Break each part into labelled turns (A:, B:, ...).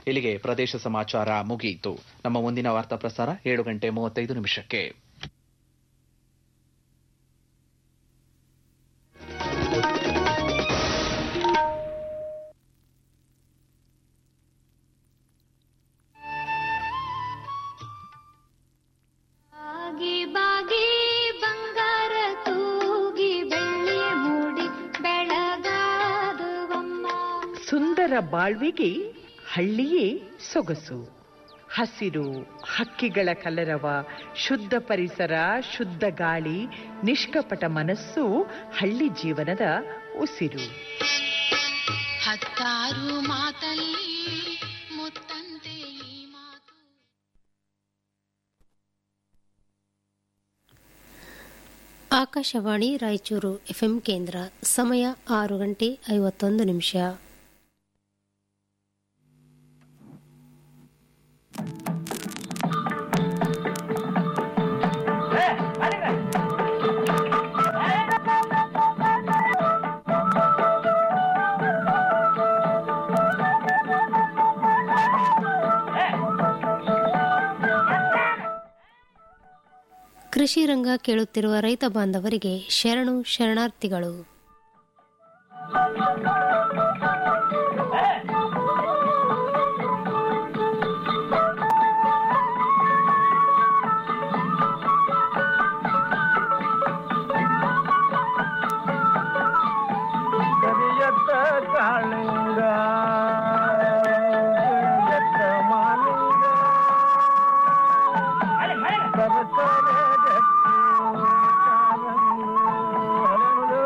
A: ಇಲ್ಲಿಗೆ ಪ್ರದೇಶ ಸಮಾಚಾರ ಮುಗಿಯಿತು ನಮ್ಮ ಮುಂದಿನ ವಾರ್ತಾ ಪ್ರಸಾರ ಏಳು ಗಂಟೆ ಮೂವತ್ತೈದು ನಿಮಿಷಕ್ಕೆ
B: ಬಾಗಿ ಬಾಗಿ ಬಂಗಾರ ತೂಗಿ ಬೆಳ್ಳಿ ಮೂಡಿ ಬೆಳಗಾದುವಮ್ಮ
C: ಸುಂದರ ಬಾಳ್ವಿಗೆ ಹಳ್ಳಿಯೇ ಸೊಗಸು ಹಸಿರು ಹಕ್ಕಿಗಳ ಕಲರವ ಶುದ್ಧ ಪರಿಸರ ಶುದ್ಧ ಗಾಳಿ ನಿಷ್ಕಪಟ ಮನಸ್ಸು ಹಳ್ಳಿ ಜೀವನದ ಉಸಿರು
D: ಹತ್ತಾರು ಮಾತಲ್ಲಿ ಮುತ್ತಂತೆ ಈ ಮಾತು
E: ಆಕಾಶವಾಣಿ ರಾಯಚೂರು ಎಫ್ಎಂ ಕೇಂದ್ರ ಸಮಯ ಆರು ಗಂಟೆ ಐವತ್ತೊಂದು ನಿಮಿಷ ಕೃಷಿ ರಂಗ ಕೇಳುತ್ತಿರುವ ರೈತ ಬಾಂಧವರಿಗೆ ಶರಣು ಶರಣಾರ್ಥಿಗಳು
F: ಕರಿಯತ್ತ ಕಾಳಿಂಗ ಕರಿಯತ್ತ ಮಾಲಿಂಗ ಸರಸರ ಗಟ್ಟಿ ಕಾಲಂದು ಹರಳು.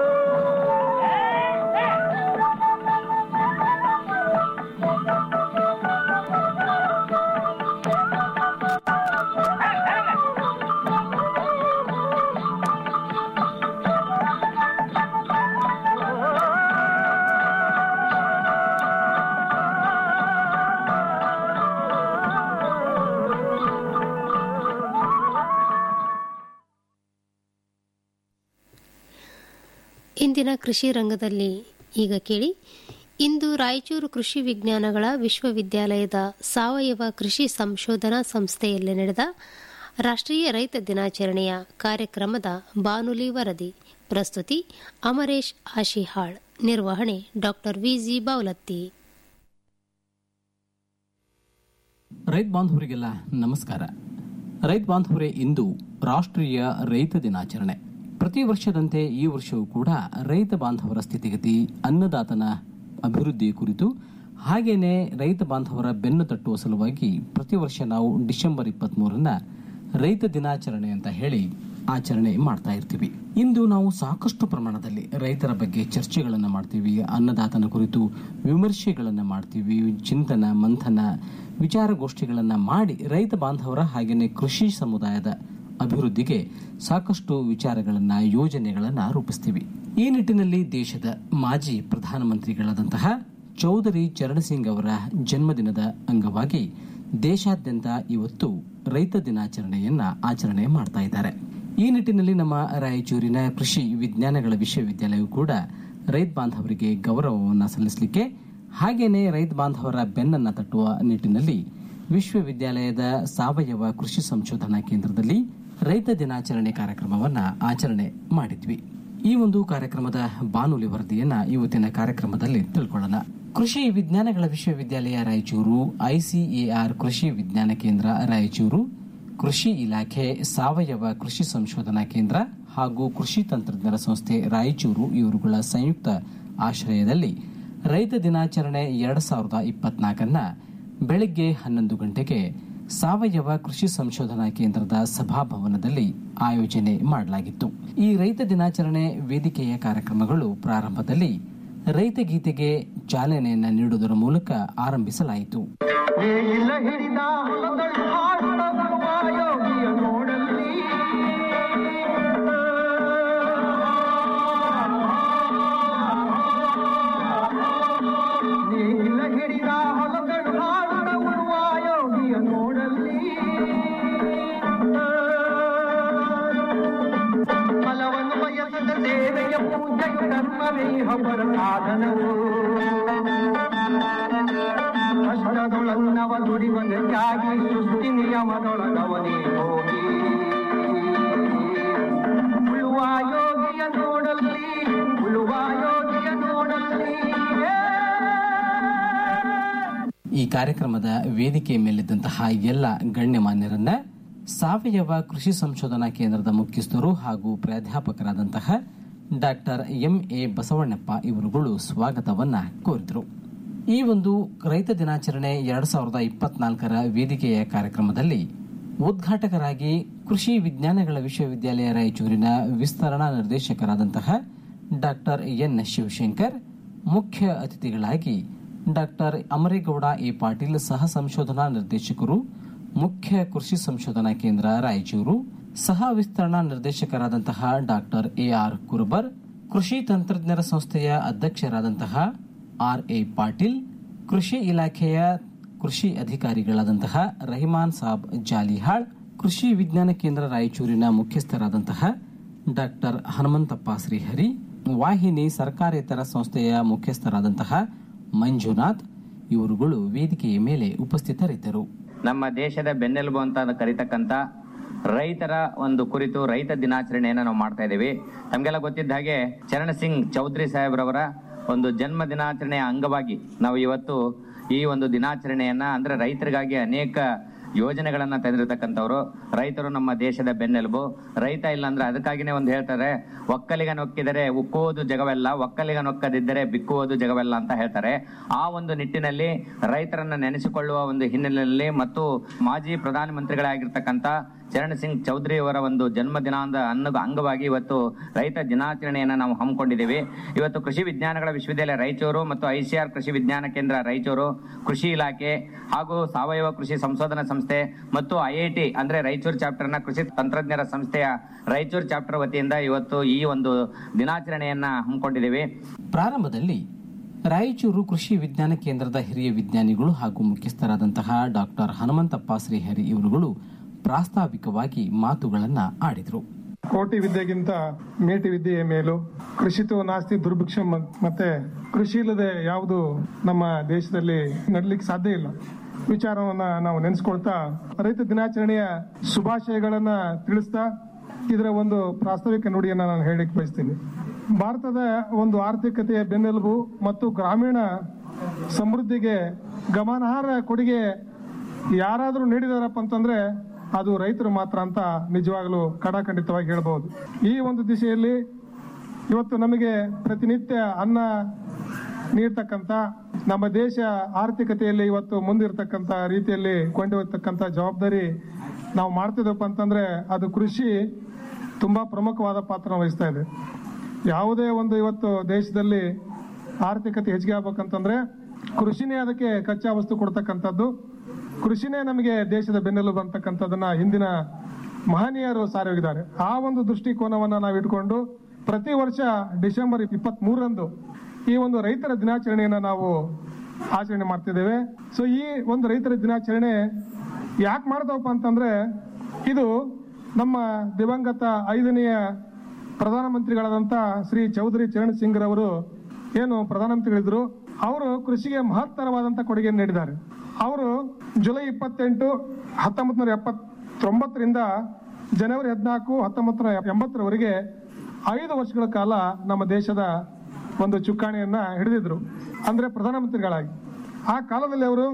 E: ಇಂದಿನ ಕೃಷಿ ರಂಗದಲ್ಲಿ ಈಗ ಕೇಳಿ ಇಂದು ರಾಯಚೂರು ಕೃಷಿ ವಿಜ್ಞಾನಗಳ ವಿಶ್ವವಿದ್ಯಾಲಯದ ಸಾವಯವ ಕೃಷಿ ಸಂಶೋಧನಾ ಸಂಸ್ಥೆಯಲ್ಲಿ ನಡೆದ ರಾಷ್ಟ್ರೀಯ ರೈತ ದಿನಾಚರಣೆಯ ಕಾರ್ಯಕ್ರಮದ ಬಾನುಲಿ ವರದಿ ಪ್ರಸ್ತುತಿ ಅಮರೇಶ್ ಆಶಿಹಾಳ್ ನಿರ್ವಹಣೆ ಡಾಕ್ಟರ್ ವಿಜಿ ಬಾವಲತ್ತಿ
G: ರೈತ ಬಾಂಧವರಿಗೆಲ್ಲ ನಮಸ್ಕಾರ ರೈತ ಬಾಂಧವರೇ ಇಂದು ರಾಷ್ಟ್ರೀಯ ರೈತ ದಿನಾಚರಣೆ ಪ್ರತಿ ವರ್ಷದಂತೆ ಈ ವರ್ಷವೂ ಕೂಡ ರೈತ ಬಾಂಧವರ ಸ್ಥಿತಿಗತಿ ಅನ್ನದಾತನ ಅಭಿವೃದ್ಧಿ ಕುರಿತು ಹಾಗೇನೆ ರೈತ ಬಾಂಧವರ ಬೆನ್ನು ತಟ್ಟುವ ಸಲುವಾಗಿ ಪ್ರತಿ ವರ್ಷ ನಾವು ಡಿಸೆಂಬರ್ ಇಪ್ಪತ್ತ್ ಮೂರನ್ನ ರೈತ ದಿನಾಚರಣೆ ಅಂತ ಹೇಳಿ ಆಚರಣೆ ಮಾಡ್ತಾ ಇರ್ತೀವಿ ಇಂದು ನಾವು ಸಾಕಷ್ಟು ಪ್ರಮಾಣದಲ್ಲಿ ರೈತರ ಬಗ್ಗೆ ಚರ್ಚೆಗಳನ್ನು ಮಾಡ್ತೀವಿ ಅನ್ನದಾತನ ಕುರಿತು ವಿಮರ್ಶೆಗಳನ್ನು ಮಾಡ್ತೀವಿ ಚಿಂತನ ಮಂಥನ ವಿಚಾರಗೋಷ್ಠಿಗಳನ್ನು ಮಾಡಿ ರೈತ ಬಾಂಧವರ ಹಾಗೆಯೇ ಕೃಷಿ ಸಮುದಾಯದ ಅಭಿವೃದ್ಧಿಗೆ ಸಾಕಷ್ಟು ವಿಚಾರಗಳನ್ನ ಯೋಜನೆಗಳನ್ನ ರೂಪಿಸ್ತೀವಿ ಈ ನಿಟ್ಟಿನಲ್ಲಿ ದೇಶದ ಮಾಜಿ ಪ್ರಧಾನಮಂತ್ರಿಗಳಾದಂತಹ ಚೌಧರಿ ಚರಣ್ ಸಿಂಗ್ ಅವರ ಜನ್ಮದಿನದ ಅಂಗವಾಗಿ ದೇಶಾದ್ಯಂತ ಇವತ್ತು ರೈತ ದಿನಾಚರಣೆಯನ್ನ ಆಚರಣೆ ಮಾಡ್ತಾ ಇದ್ದಾರೆ ಈ ನಿಟ್ಟಿನಲ್ಲಿ ನಮ್ಮ ರಾಯಚೂರಿನ ಕೃಷಿ ವಿಜ್ಞಾನಗಳ ವಿಶ್ವವಿದ್ಯಾಲಯವು ಕೂಡ ರೈತ ಬಾಂಧವರಿಗೆ ಗೌರವವನ್ನು ಸಲ್ಲಿಸಲಿಕ್ಕೆ ಹಾಗೇನೆ ರೈತ ಬಾಂಧವರ ಬೆನ್ನನ್ನ ತಟ್ಟುವ ನಿಟ್ಟಿನಲ್ಲಿ ವಿಶ್ವವಿದ್ಯಾಲಯದ ಸಾವಯವ ಕೃಷಿ ಸಂಶೋಧನಾ ಕೇಂದ್ರದಲ್ಲಿ ರೈತ ದಿನಾಚರಣೆ ಕಾರ್ಯಕ್ರಮವನ್ನ ಆಚರಣೆ ಮಾಡಿದ್ವಿ ಈ ಒಂದು ಕಾರ್ಯಕ್ರಮದ ಬಾನುಲಿ ವರದಿಯನ್ನ ಇವತ್ತಿನ ಕಾರ್ಯಕ್ರಮದಲ್ಲಿ ತಿಳ್ಕೊಳ್ಳೋಣ ಕೃಷಿ ವಿಜ್ಞಾನಗಳ ವಿಶ್ವವಿದ್ಯಾಲಯ ರಾಯಚೂರು ಐಸಿಎಆರ್ ಕೃಷಿ ವಿಜ್ಞಾನ ಕೇಂದ್ರ ರಾಯಚೂರು ಕೃಷಿ ಇಲಾಖೆ ಸಾವಯವ ಕೃಷಿ ಸಂಶೋಧನಾ ಕೇಂದ್ರ ಹಾಗೂ ಕೃಷಿ ತಂತ್ರಜ್ಞರ ಸಂಸ್ಥೆ ರಾಯಚೂರು ಇವರುಗಳ ಸಂಯುಕ್ತ ಆಶ್ರಯದಲ್ಲಿ ರೈತ ದಿನಾಚರಣೆ ಎರಡ್ ಸಾವಿರದ ಇಪ್ಪತ್ನಾಲ್ಕನ್ನ ಬೆಳಗ್ಗೆ ಹನ್ನೊಂದು ಗಂಟೆಗೆ ಸಾವಯವ ಕೃಷಿ ಸಂಶೋಧನಾ ಕೇಂದ್ರದ ಸಭಾಭವನದಲ್ಲಿ ಆಯೋಜನೆ ಮಾಡಲಾಗಿತ್ತು ಈ ರೈತ ದಿನಾಚರಣೆ ವೇದಿಕೆಯ ಕಾರ್ಯಕ್ರಮಗಳು ಪ್ರಾರಂಭದಲ್ಲಿ ರೈತ ಗೀತೆಗೆ ಚಾಲನೆಯನ್ನ ನೀಡುವುದರ ಮೂಲಕ ಆರಂಭಿಸಲಾಯಿತು
F: ನೇಗಿಲ ಹಿಡಿದ ಹೊಲದಳು ಹಾಡುತ್ತ ಬರುವ ಯೋಗಿಯ ನೋಡಲ್ಲಿ ನೇಗಿಲ ಹಿಡಿದ ಹೊಲದಳು ಹಾಡುತ್ತ ಬರುವ ಯೋಗಿಯ ನೋಡಲ್ಲಿ ಫಲವನ್ನು ಬಯಸದ ಸೇವೆಯ ಪೂಜೆಯ ಕರ್ಮವೇ ಹಬ್ಬರ ಸಾಧನವು ಕಷ್ಟದೊಳ ಅನ್ನವ ದುಡಿವನೆ ತ್ಯಾಗಿ ಸೃಷ್ಟಿ ನಿಯಮದೊಳಗವನೇ ಹೋಗಿ ಉಳುವ ಯೋಗಿಯ ನೋಡಲ್ಲಿ ಉಳುವ ಯೋಗಿಯ ನೋಡಲ್ಲಿ
G: ಈ ಕಾರ್ಯಕ್ರಮದ ವೇದಿಕೆ ಮೇಲಿದ್ದಂತಹ ಎಲ್ಲ ಗಣ್ಯಮಾನ್ಯರನ್ನ ಸಾವಯವ ಕೃಷಿ ಸಂಶೋಧನಾ ಕೇಂದ್ರದ ಮುಖ್ಯಸ್ಥರು ಹಾಗೂ ಪ್ರಾಧ್ಯಾಪಕರಾದಂತಹ ಡಾಕ್ಟರ್ ಎಂ ಎ ಬಸವಣ್ಣಪ್ಪ ಇವರುಗಳು ಸ್ವಾಗತವನ್ನ ಕೋರಿದರು ಈ ಒಂದು ರೈತ ದಿನಾಚರಣೆ ಎರಡ್ ಸಾವಿರದ ಇಪ್ಪತ್ನಾಲ್ಕರ ವೇದಿಕೆಯ ಕಾರ್ಯಕ್ರಮದಲ್ಲಿ ಉದ್ಘಾಟಕರಾಗಿ ಕೃಷಿ ವಿಜ್ಞಾನಗಳ ವಿಶ್ವವಿದ್ಯಾಲಯ ರಾಯಚೂರಿನ ವಿಸ್ತರಣಾ ನಿರ್ದೇಶಕರಾದಂತಹ ಡಾಕ್ಟರ್ ಎನ್ ಶಿವಶಂಕರ್ ಮುಖ್ಯ ಅತಿಥಿಗಳಾಗಿ ಡಾಕ್ಟರ್ ಅಮರೇಗೌಡ ಎ ಪಾಟೀಲ್ ಸಹ ಸಂಶೋಧನಾ ನಿರ್ದೇಶಕರು ಮುಖ್ಯ ಕೃಷಿ ಸಂಶೋಧನಾ ಕೇಂದ್ರ ರಾಯಚೂರು ಸಹ ವಿಸ್ತರಣಾ ನಿರ್ದೇಶಕರಾದಂತಹ ಡಾಕ್ಟರ್ ಎ ಆರ್ ಕುರ್ಬರ್ ಕೃಷಿ ತಂತ್ರಜ್ಞರ ಸಂಸ್ಥೆಯ ಅಧ್ಯಕ್ಷರಾದಂತಹ ಆರ್ ಎ ಪಾಟೀಲ್ ಕೃಷಿ ಇಲಾಖೆಯ ಕೃಷಿ ಅಧಿಕಾರಿಗಳಾದಂತಹ ರಹಿಮಾನ್ ಸಾಬ್ ಜಾಲಿಹಾಳ್ ಕೃಷಿ ವಿಜ್ಞಾನ ಕೇಂದ್ರ ರಾಯಚೂರಿನ ಮುಖ್ಯಸ್ಥರಾದಂತಹ ಡಾಕ್ಟರ್ ಹನುಮಂತಪ್ಪ ಶ್ರೀಹರಿ ವಾಹಿನಿ ಸರ್ಕಾರೇತರ ಸಂಸ್ಥೆಯ ಮುಖ್ಯಸ್ಥರಾದಂತಹ ಮಂಜುನಾಥ್ ಇವರುಗಳು ವೇದಿಕೆಯ ಮೇಲೆ ಉಪಸ್ಥಿತರಿದ್ದರು
H: ನಮ್ಮ ದೇಶದ ಬೆನ್ನೆಲುಬು ಅಂತ ಕರಿತಕ್ಕಂತ ರೈತರ ಒಂದು ಕುರಿತು ರೈತ ದಿನಾಚರಣೆಯನ್ನು ನಾವು ಮಾಡ್ತಾ ಇದ್ದೀವಿ ತಮಗೆಲ್ಲ ಗೊತ್ತಿದ್ದ ಹಾಗೆ ಚರಣ್ ಸಿಂಗ್ ಚೌಧರಿ ಸಾಹೇಬ್ರವರ ಒಂದು ಜನ್ಮ ದಿನಾಚರಣೆಯ ಅಂಗವಾಗಿ ನಾವು ಇವತ್ತು ಈ ಒಂದು ದಿನಾಚರಣೆಯನ್ನ ಅಂದ್ರೆ ರೈತರಿಗಾಗಿ ಅನೇಕ ಯೋಜನೆಗಳನ್ನ ತಂದಿರತಕ್ಕಂಥವ್ರು ರೈತರು ನಮ್ಮ ದೇಶದ ಬೆನ್ನೆಲುಬು ರೈತ ಇಲ್ಲ ಅಂದ್ರೆ ಅದಕ್ಕಾಗಿನೇ ಒಂದು ಹೇಳ್ತಾರೆ ಒಕ್ಕಲಿಗ ನೊಕ್ಕಿದರೆ ಉಕ್ಕುವುದು ಜಗವೆಲ್ಲ ಒಕ್ಕಲಿಗ ನೊಕ್ಕದಿದ್ದರೆ ಬಿಕ್ಕುವುದು ಜಗವೆಲ್ಲ ಅಂತ ಹೇಳ್ತಾರೆ ಆ ಒಂದು ನಿಟ್ಟಿನಲ್ಲಿ ರೈತರನ್ನ ನೆನೆಸಿಕೊಳ್ಳುವ ಒಂದು ಹಿನ್ನೆಲೆಯಲ್ಲಿ ಮತ್ತು ಮಾಜಿ ಪ್ರಧಾನಮಂತ್ರಿಗಳಾಗಿರ್ತಕ್ಕಂಥ ಚರಣ್ ಸಿಂಗ್ ಚೌಧರಿ ಅವರ ಒಂದು ಜನ್ಮ ದಿನಾಂದ ಅನ್ನ ಅಂಗವಾಗಿ ಇವತ್ತು ರೈತ ದಿನಾಚರಣೆಯನ್ನು ನಾವು ಹಮ್ಮಿಕೊಂಡಿದ್ದೀವಿ ಇವತ್ತು ಕೃಷಿ ವಿಜ್ಞಾನಗಳ ವಿಶ್ವವಿದ್ಯಾಲಯ ರಾಯಚೂರು ಮತ್ತು ಐಸಿಆರ್ ಕೃಷಿ ವಿಜ್ಞಾನ ಕೇಂದ್ರ ರಾಯಚೂರು ಕೃಷಿ ಇಲಾಖೆ ಹಾಗೂ ಸಾವಯವ ಕೃಷಿ ಸಂಶೋಧನಾ ಸಂಸ್ಥೆ ಮತ್ತು ಐಐಟಿ ಅಂದ್ರೆ ರಾಯಚೂರು ಚಾಪ್ಟರ್ನ ಕೃಷಿ ತಂತ್ರಜ್ಞರ ಸಂಸ್ಥೆಯ ರಾಯಚೂರು ಚಾಪ್ಟರ್ ವತಿಯಿಂದ ಇವತ್ತು ಈ ಒಂದು ದಿನಾಚರಣೆಯನ್ನ ಹಮ್ಮಿಕೊಂಡಿದ್ದೀವಿ
G: ಪ್ರಾರಂಭದಲ್ಲಿ ರಾಯಚೂರು ಕೃಷಿ ವಿಜ್ಞಾನ ಕೇಂದ್ರದ ಹಿರಿಯ ವಿಜ್ಞಾನಿಗಳು ಹಾಗೂ ಮುಖ್ಯಸ್ಥರಾದಂತಹ ಡಾಕ್ಟರ್ ಹನುಮಂತಪ್ಪ ಶ್ರೀಹರಿ ಇವರುಗಳು ಪ್ರಾಸ್ತಾವಿಕವಾಗಿ ಮಾತುಗಳನ್ನ ಆಡಿದರು
I: ಕೋಟಿ ವಿದ್ಯೆಗಿಂತ ಮೇಟಿ ವಿದ್ಯೆಯ ಮೇಲು ಕೃಷಿತು ನಾಸ್ತಿ ದುರ್ಭಿಕ್ಷ ಮತ್ತೆ ಕೃಷಿ ಇಲ್ಲದೆ ಯಾವುದು ನಮ್ಮ ದೇಶದಲ್ಲಿ ನಡಲಿಕ್ಕೆ ಸಾಧ್ಯ ಇಲ್ಲ ವಿಚಾರವನ್ನ ನಾವು ನೆನೆಸ್ಕೊಳ್ತಾ ರೈತ ದಿನಾಚರಣೆಯ ಶುಭಾಶಯಗಳನ್ನ ತಿಳಿಸ್ತಾ ಇದರ ಒಂದು ಪ್ರಾಸ್ತಾವಿಕ ನುಡಿಯನ್ನ ನಾನು ಹೇಳಲಿಕ್ಕೆ ಬಯಸ್ತೀನಿ ಭಾರತದ ಒಂದು ಆರ್ಥಿಕತೆಯ ಬೆನ್ನೆಲುಬು ಮತ್ತು ಗ್ರಾಮೀಣ ಸಮೃದ್ಧಿಗೆ ಗಮನಾರ್ಹ ಕೊಡುಗೆ ಯಾರಾದರೂ ನೀಡಿದಾರಪ್ಪ ಅಂತಂದ್ರೆ ಅದು ರೈತರು ಮಾತ್ರ ಅಂತ ನಿಜವಾಗಲೂ ಕಡಾಖಂಡಿತವಾಗಿ ಹೇಳ್ಬೋದು ಈ ಒಂದು ದಿಶೆಯಲ್ಲಿ ಇವತ್ತು ನಮಗೆ ಪ್ರತಿನಿತ್ಯ ಅನ್ನ ನೀಡ್ತಕ್ಕಂಥ ನಮ್ಮ ದೇಶ ಆರ್ಥಿಕತೆಯಲ್ಲಿ ಇವತ್ತು ಮುಂದಿರ್ತಕ್ಕಂಥ ರೀತಿಯಲ್ಲಿ ಕೊಂಡೊಯ್ತಕ್ಕಂಥ ಜವಾಬ್ದಾರಿ ನಾವು ಮಾಡ್ತಿದ್ದಪ್ಪ ಅಂತಂದ್ರೆ ಅದು ಕೃಷಿ ತುಂಬಾ ಪ್ರಮುಖವಾದ ಪಾತ್ರ ವಹಿಸ್ತಾ ಇದೆ ಯಾವುದೇ ಒಂದು ಇವತ್ತು ದೇಶದಲ್ಲಿ ಆರ್ಥಿಕತೆ ಹೆಚ್ಚಿಗೆ ಆಗ್ಬೇಕಂತಂದ್ರೆ ಕೃಷಿನೇ ಅದಕ್ಕೆ ಕಚ್ಚಾ ವಸ್ತು ಕೊಡ್ತಕ್ಕಂಥದ್ದು ಕೃಷಿನೇ ನಮಗೆ ದೇಶದ ಬೆನ್ನೆಲುಬು ಅಂತಕ್ಕಂಥದ್ದನ್ನ ಹಿಂದಿನ ಮಹನೀಯರು ಸಾರಿ ಹೋಗಿದ್ದಾರೆ ಆ ಒಂದು ದೃಷ್ಟಿಕೋನವನ್ನ ನಾವು ಇಟ್ಕೊಂಡು ಪ್ರತಿ ವರ್ಷ ಡಿಸೆಂಬರ್ ಇಪ್ಪತ್ತ್ ಮೂರರಂದು ಈ ಒಂದು ರೈತರ ದಿನಾಚರಣೆಯನ್ನ ನಾವು ಆಚರಣೆ ಮಾಡ್ತಿದ್ದೇವೆ ಸೊ ಈ ಒಂದು ರೈತರ ದಿನಾಚರಣೆ ಯಾಕೆ ಮಾಡ್ದವಪ್ಪ ಅಂತಂದ್ರೆ ಇದು ನಮ್ಮ ದಿವಂಗತ ಐದನೆಯ ಪ್ರಧಾನಮಂತ್ರಿಗಳಾದಂಥ ಶ್ರೀ ಚೌಧರಿ ಚರಣ್ ಸಿಂಗ್ ರವರು ಏನು ಪ್ರಧಾನಮಂತ್ರಿಗಳಿದ್ರು ಅವರು ಕೃಷಿಗೆ ಮಹತ್ತರವಾದಂಥ ಕೊಡುಗೆಯನ್ನು ನೀಡಿದ್ದಾರೆ ಅವರು ಜುಲೈ ಇಪ್ಪತ್ತೆಂಟು ಹತ್ತೊಂಬತ್ತು ನೂರ ಎಪ್ಪತ್ತೊಂಬತ್ತರಿಂದ ಜನವರಿ ಹದಿನಾಲ್ಕು ಹತ್ತೊಂಬತ್ತು ನೂರ ಎಂಬತ್ತರವರೆಗೆ ಐದು ವರ್ಷಗಳ ಕಾಲ ನಮ್ಮ ದೇಶದ ಒಂದು ಚುಕ್ಕಾಣಿಯನ್ನ ಹಿಡಿದಿದ್ರು ಅಂದ್ರೆ ಪ್ರಧಾನಮಂತ್ರಿಗಳಾಗಿ ಆ ಕಾಲದಲ್ಲಿ ಅವರು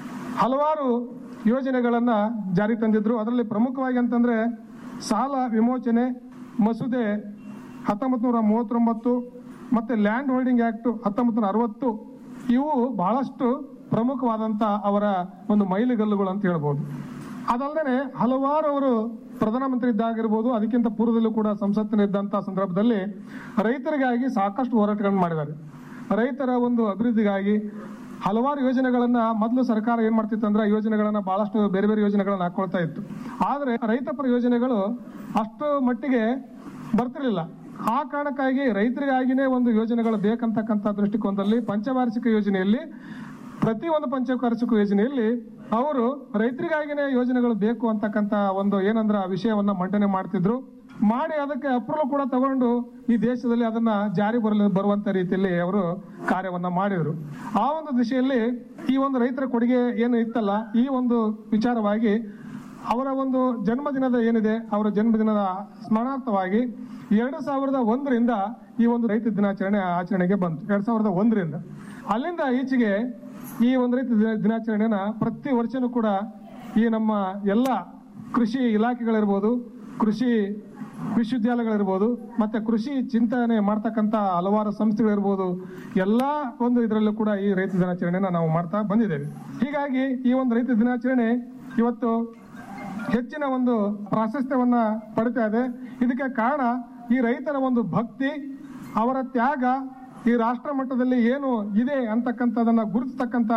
I: ಹಲವಾರು ಯೋಜನೆಗಳನ್ನ ಜಾರಿ ತಂದಿದ್ರು ಅದರಲ್ಲಿ ಪ್ರಮುಖವಾಗಿ ಅಂತಂದ್ರೆ ಸಾಲ ವಿಮೋಚನೆ ಮಸೂದೆ ಹತ್ತೊಂಬತ್ತು ನೂರ ಮೂವತ್ತೊಂಬತ್ತು ಮತ್ತೆ ಲ್ಯಾಂಡ್ ಹೋಲ್ಡಿಂಗ್ ಆಕ್ಟ್ ಹತ್ತೊಂಬತ್ತು ನೂರ ಅರವತ್ತು ಇವು ಬಹಳಷ್ಟು ಪ್ರಮುಖವಾದಂತ ಅವರ ಒಂದು ಮೈಲಿಗಲ್ಲುಗಳು ಅಂತ ಹೇಳ್ಬೋದು ಅದಲ್ಲದೆ ಹಲವಾರು ಅವರು ಪ್ರಧಾನಮಂತ್ರಿ ಇದ್ದಾಗಿರ್ಬೋದು ಅದಕ್ಕಿಂತ ಪೂರ್ವದಲ್ಲೂ ಕೂಡ ಸಂಸತ್ತಿನಿದ್ದಂಥ ಸಂದರ್ಭದಲ್ಲಿ ರೈತರಿಗಾಗಿ ಸಾಕಷ್ಟು ಹೋರಾಟಗಳನ್ನು ಮಾಡಿದ್ದಾರೆ ರೈತರ ಒಂದು ಅಭಿವೃದ್ಧಿಗಾಗಿ ಹಲವಾರು ಯೋಜನೆಗಳನ್ನ ಮೊದಲು ಸರ್ಕಾರ ಏನ್ ಮಾಡ್ತಿತ್ತು ಅಂದ್ರೆ ಯೋಜನೆಗಳನ್ನ ಬಹಳಷ್ಟು ಬೇರೆ ಬೇರೆ ಯೋಜನೆಗಳನ್ನ ಹಾಕೊಳ್ತಾ ಇತ್ತು ಆದ್ರೆ ರೈತಪರ ಯೋಜನೆಗಳು ಅಷ್ಟು ಮಟ್ಟಿಗೆ ಬರ್ತಿರ್ಲಿಲ್ಲ ಆ ಕಾರಣಕ್ಕಾಗಿ ರೈತರಿಗಾಗಿನೇ ಒಂದು ಯೋಜನೆಗಳು ಬೇಕಂತಕ್ಕಂಥ ದೃಷ್ಟಿಕೋನದಲ್ಲಿ ಪಂಚವಾರ್ಷಿಕ ಯೋಜನೆಯಲ್ಲಿ ಪ್ರತಿ ಒಂದು ಪಂಚವಾರ್ಷಿಕ ಯೋಜನೆಯಲ್ಲಿ ಅವರು ರೈತರಿಗಾಗಿನೇ ಯೋಜನೆಗಳು ಬೇಕು ಅಂತಕ್ಕಂಥ ಒಂದು ಏನಂದ್ರ ಆ ವಿಷಯವನ್ನ ಮಂಡನೆ ಮಾಡ್ತಿದ್ರು ಮಾಡಿ ಅದಕ್ಕೆ ಅಪ್ರೂವಲ್ ಕೂಡ ತಗೊಂಡು ಈ ದೇಶದಲ್ಲಿ ಅದನ್ನ ಜಾರಿ ಬರಲು ಬರುವಂತ ರೀತಿಯಲ್ಲಿ ಅವರು ಕಾರ್ಯವನ್ನ ಮಾಡಿದರು ಆ ಒಂದು ದಿಶೆಯಲ್ಲಿ ಈ ಒಂದು ರೈತರ ಕೊಡುಗೆ ಏನು ಇತ್ತಲ್ಲ ಈ ಒಂದು ವಿಚಾರವಾಗಿ ಅವರ ಒಂದು ಜನ್ಮದಿನದ ಏನಿದೆ ಅವರ ಜನ್ಮದಿನದ ಸ್ಮರಣಾರ್ಥವಾಗಿ ಎರಡು ಸಾವಿರದ ಒಂದರಿಂದ ಈ ಒಂದು ರೈತ ದಿನಾಚರಣೆ ಆಚರಣೆಗೆ ಬಂತು ಎರಡ್ ಸಾವಿರದ ಒಂದರಿಂದ ಅಲ್ಲಿಂದ ಈಚೆಗೆ ಈ ಒಂದು ರೈತ ದಿನ- ದಿನಾಚರಣೆನ ಪ್ರತಿ ವರ್ಷನೂ ಕೂಡ ಈ ನಮ್ಮ ಎಲ್ಲ ಕೃಷಿ ಇಲಾಖೆಗಳಿರ್ಬೋದು ಕೃಷಿ ವಿಶ್ವವಿದ್ಯಾಲಯಗಳಿರ್ಬೋದು ಮತ್ತೆ ಕೃಷಿ ಚಿಂತನೆ ಮಾಡ್ತಕ್ಕಂಥ ಹಲವಾರು ಸಂಸ್ಥೆಗಳಿರ್ಬೋದು ಎಲ್ಲ ಒಂದು ಇದರಲ್ಲೂ ಕೂಡ ಈ ರೈತ ದಿನಾಚರಣೆನ ನಾವು ಮಾಡ್ತಾ ಬಂದಿದ್ದೇವೆ ಹೀಗಾಗಿ ಈ ಒಂದು ರೈತ ದಿನಾಚರಣೆ ಇವತ್ತು ಹೆಚ್ಚಿನ ಒಂದು ಪ್ರಾಶಸ್ತ್ಯವನ್ನ ಪಡಿತಾ ಇದೆ ಇದಕ್ಕೆ ಕಾರಣ ಈ ರೈತರ ಒಂದು ಭಕ್ತಿ ಅವರ ತ್ಯಾಗ ಈ ರಾಷ್ಟ್ರ ಮಟ್ಟದಲ್ಲಿ ಏನು ಇದೆ ಅಂತಕ್ಕಂಥದನ್ನ ಗುರುತಿಸ್ತಕ್ಕಂಥ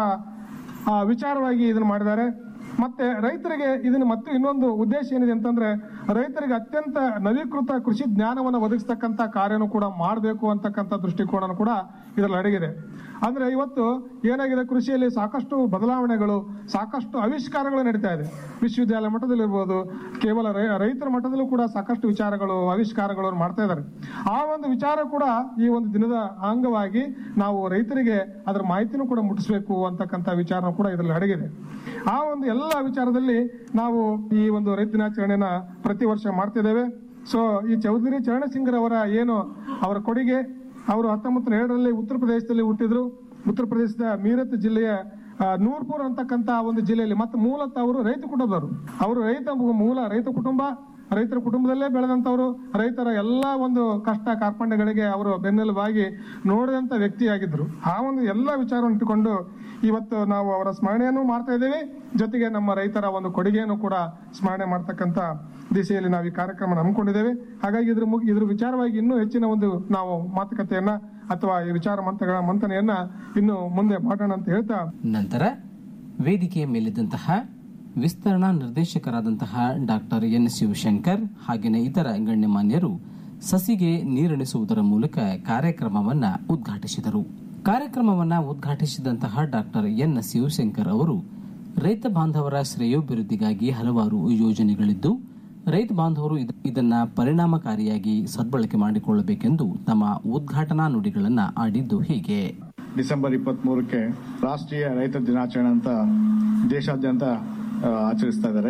I: ಆ, ವಿಚಾರವಾಗಿ ಇದನ್ನು ಮಾಡಿದ್ದಾರೆ ಮತ್ತೆ ರೈತರಿಗೆ ಇದನ್ನ ಮತ್ತೆ ಇನ್ನೊಂದು ಉದ್ದೇಶ ಏನಿದೆ ಅಂತಂದ್ರೆ ರೈತರಿಗೆ ಅತ್ಯಂತ ನವೀಕೃತ ಕೃಷಿ ಜ್ಞಾನವನ್ನು ಒದಗಿಸ್ತಕ್ಕಂಥ ಕಾರ್ಯನೂ ಕೂಡ ಮಾಡಬೇಕು ಅಂತಕ್ಕಂಥ ದೃಷ್ಟಿಕೋನ ಕೂಡ ಇದರಲ್ಲಿ ಅಡಗಿದೆ ಅಂದ್ರೆ ಇವತ್ತು ಏನಾಗಿದೆ ಕೃಷಿಯಲ್ಲಿ ಸಾಕಷ್ಟು ಬದಲಾವಣೆಗಳು ಸಾಕಷ್ಟು ಆವಿಷ್ಕಾರಗಳು ನಡೀತಾ ಇದೆ ವಿಶ್ವವಿದ್ಯಾಲಯ ಮಟ್ಟದಲ್ಲಿರ್ಬೋದು ಕೇವಲ ರೈ- ರೈತರ ಮಟ್ಟದಲ್ಲೂ ಕೂಡ ಸಾಕಷ್ಟು ವಿಚಾರಗಳು ಆವಿಷ್ಕಾರಗಳು ಅವ್ರು ಮಾಡ್ತಾ ಇದ್ದಾರೆ ಆ ಒಂದು ವಿಚಾರ ಕೂಡ ಈ ಒಂದು ದಿನದ ಅಂಗವಾಗಿ ನಾವು ರೈತರಿಗೆ ಅದರ ಮಾಹಿತಿನೂ ಕೂಡ ಮುಟ್ಟಿಸ್ಬೇಕು ಅಂತಕ್ಕಂಥ ವಿಚಾರ ಕೂಡ ಇದರಲ್ಲಿ ಅಡಗಿದೆ ಆ ಒಂದು ಎಲ್ಲ ವಿಚಾರದಲ್ಲಿ ನಾವು ಈ ಒಂದು ರೈತ ದಿನಾಚರಣೆನ ಪ್ರತಿ ವರ್ಷ ಮಾಡ್ತಿದ್ದೇವೆ ಸೊ ಈ ಚೌಧರಿ ಚರಣಸಿಂಗರ್ ಅವರ ಏನು ಅವರ ಕೊಡುಗೆ ಅವರು ಹತ್ತೊಂಬತ್ತು ಎರಡರಲ್ಲಿ ಉತ್ತರ ಪ್ರದೇಶದಲ್ಲಿ ಹುಟ್ಟಿದ್ರು ಉತ್ತರ ಪ್ರದೇಶದ ಮೀರತ್ ಜಿಲ್ಲೆಯ ಆ, ನೂರ್ಪುರ್ ಅಂತಕ್ಕಂತ ಒಂದು ಜಿಲ್ಲೆಯಲ್ಲಿ ಮತ್ತೆ ಮೂಲತಃ ಅವರು ರೈತ ಕುಟುಂಬದವರು ಅವರು ರೈತ ಮೂಲ ರೈತ ಕುಟುಂಬ ರೈತರ ಕುಟುಂಬದಲ್ಲೇ ಬೆಳೆದಂತವರು ರೈತರ ಎಲ್ಲಾ ಒಂದು ಕಷ್ಟ ಕಾರ್ಪಣ್ಯಗಳಿಗೆ ಅವರು ಬೆನ್ನೆಲುಬಾಗಿ ನೋಡಿದಂತ ವ್ಯಕ್ತಿಯಾಗಿದ್ರು ಆ ಒಂದು ಎಲ್ಲ ವಿಚಾರವನ್ನು ಇಟ್ಟುಕೊಂಡು ಇವತ್ತು ನಾವು ಅವರ ಸ್ಮರಣೆಯನ್ನು ಮಾಡ್ತಾ ಇದ್ದೇವೆ ಜೊತೆಗೆ ನಮ್ಮ ರೈತರ ಒಂದು ಕೊಡುಗೆಯನ್ನು ಕೂಡ ಸ್ಮರಣೆ ಮಾಡ್ತಕ್ಕಂತ ದಿಶೆಯಲ್ಲಿ ನಾವು ಈ ಕಾರ್ಯಕ್ರಮ ಹಮ್ಮಿಕೊಂಡಿದ್ದೇವೆ ಹಾಗಾಗಿ ಇದ್ರ ಮುಗ್- ಇದ್ರ ವಿಚಾರವಾಗಿ ಇನ್ನೂ ಹೆಚ್ಚಿನ ಒಂದು ನಾವು ಮಾತುಕತೆಯನ್ನ ಅಥವಾ ಈ ವಿಚಾರ ಮಂತಗಳ ಮಂಥನೆಯನ್ನ ಇನ್ನು ಮುಂದೆ ಮಾಡೋಣ ಅಂತ ಹೇಳ್ತಾ
G: ನಂತರ ವೇದಿಕೆಯ ಮೇಲಿದ್ದಂತಹ ವಿಸ್ತರಣಾ ನಿರ್ದೇಶಕರಾದಂತಹ ಡಾಕ್ಟರ್ ಎನ್ ಶಿವಶಂಕರ್ ಹಾಗೆಯೇ ಇತರ ಗಣ್ಯಮಾನ್ಯರು ಸಸಿಗೆ ನೀರಿಣಿಸುವುದರ ಮೂಲಕ ಕಾರ್ಯಕ್ರಮವನ್ನ ಉದ್ಘಾಟಿಸಿದರು ಕಾರ್ಯಕ್ರಮವನ್ನ ಉದ್ಘಾಟಿಸಿದಂತಹ ಡಾಕ್ಟರ್ ಎನ್ ಶಿವಶಂಕರ್ ಅವರು ರೈತ ಬಾಂಧವರ ಶ್ರೇಯೋಭಿವೃದ್ಧಿಗಾಗಿ ಹಲವಾರು ಯೋಜನೆಗಳಿದ್ದು ರೈತ ಬಾಂಧವರು ಇದ- ಇದನ್ನ ಪರಿಣಾಮಕಾರಿಯಾಗಿ ಸದ್ಬಳಕೆ ಮಾಡಿಕೊಳ್ಳಬೇಕೆಂದು ತಮ್ಮ ಉದ್ಘಾಟನಾ ನುಡಿಗಳನ್ನ ಆಡಿದ್ದು ಹೀಗೆ
J: ಡಿಸೆಂಬರ್ ಇಪ್ಪತ್ತ್ಮೂರಕ್ಕೆ ರಾಷ್ಟ್ರೀಯ ರೈತ ದಿನಾಚರಣೆ ಅಂತ ದೇಶಾದ್ಯಂತ ಆ, ಆಚರಿಸ್ತಾ ಇದ್ದಾರೆ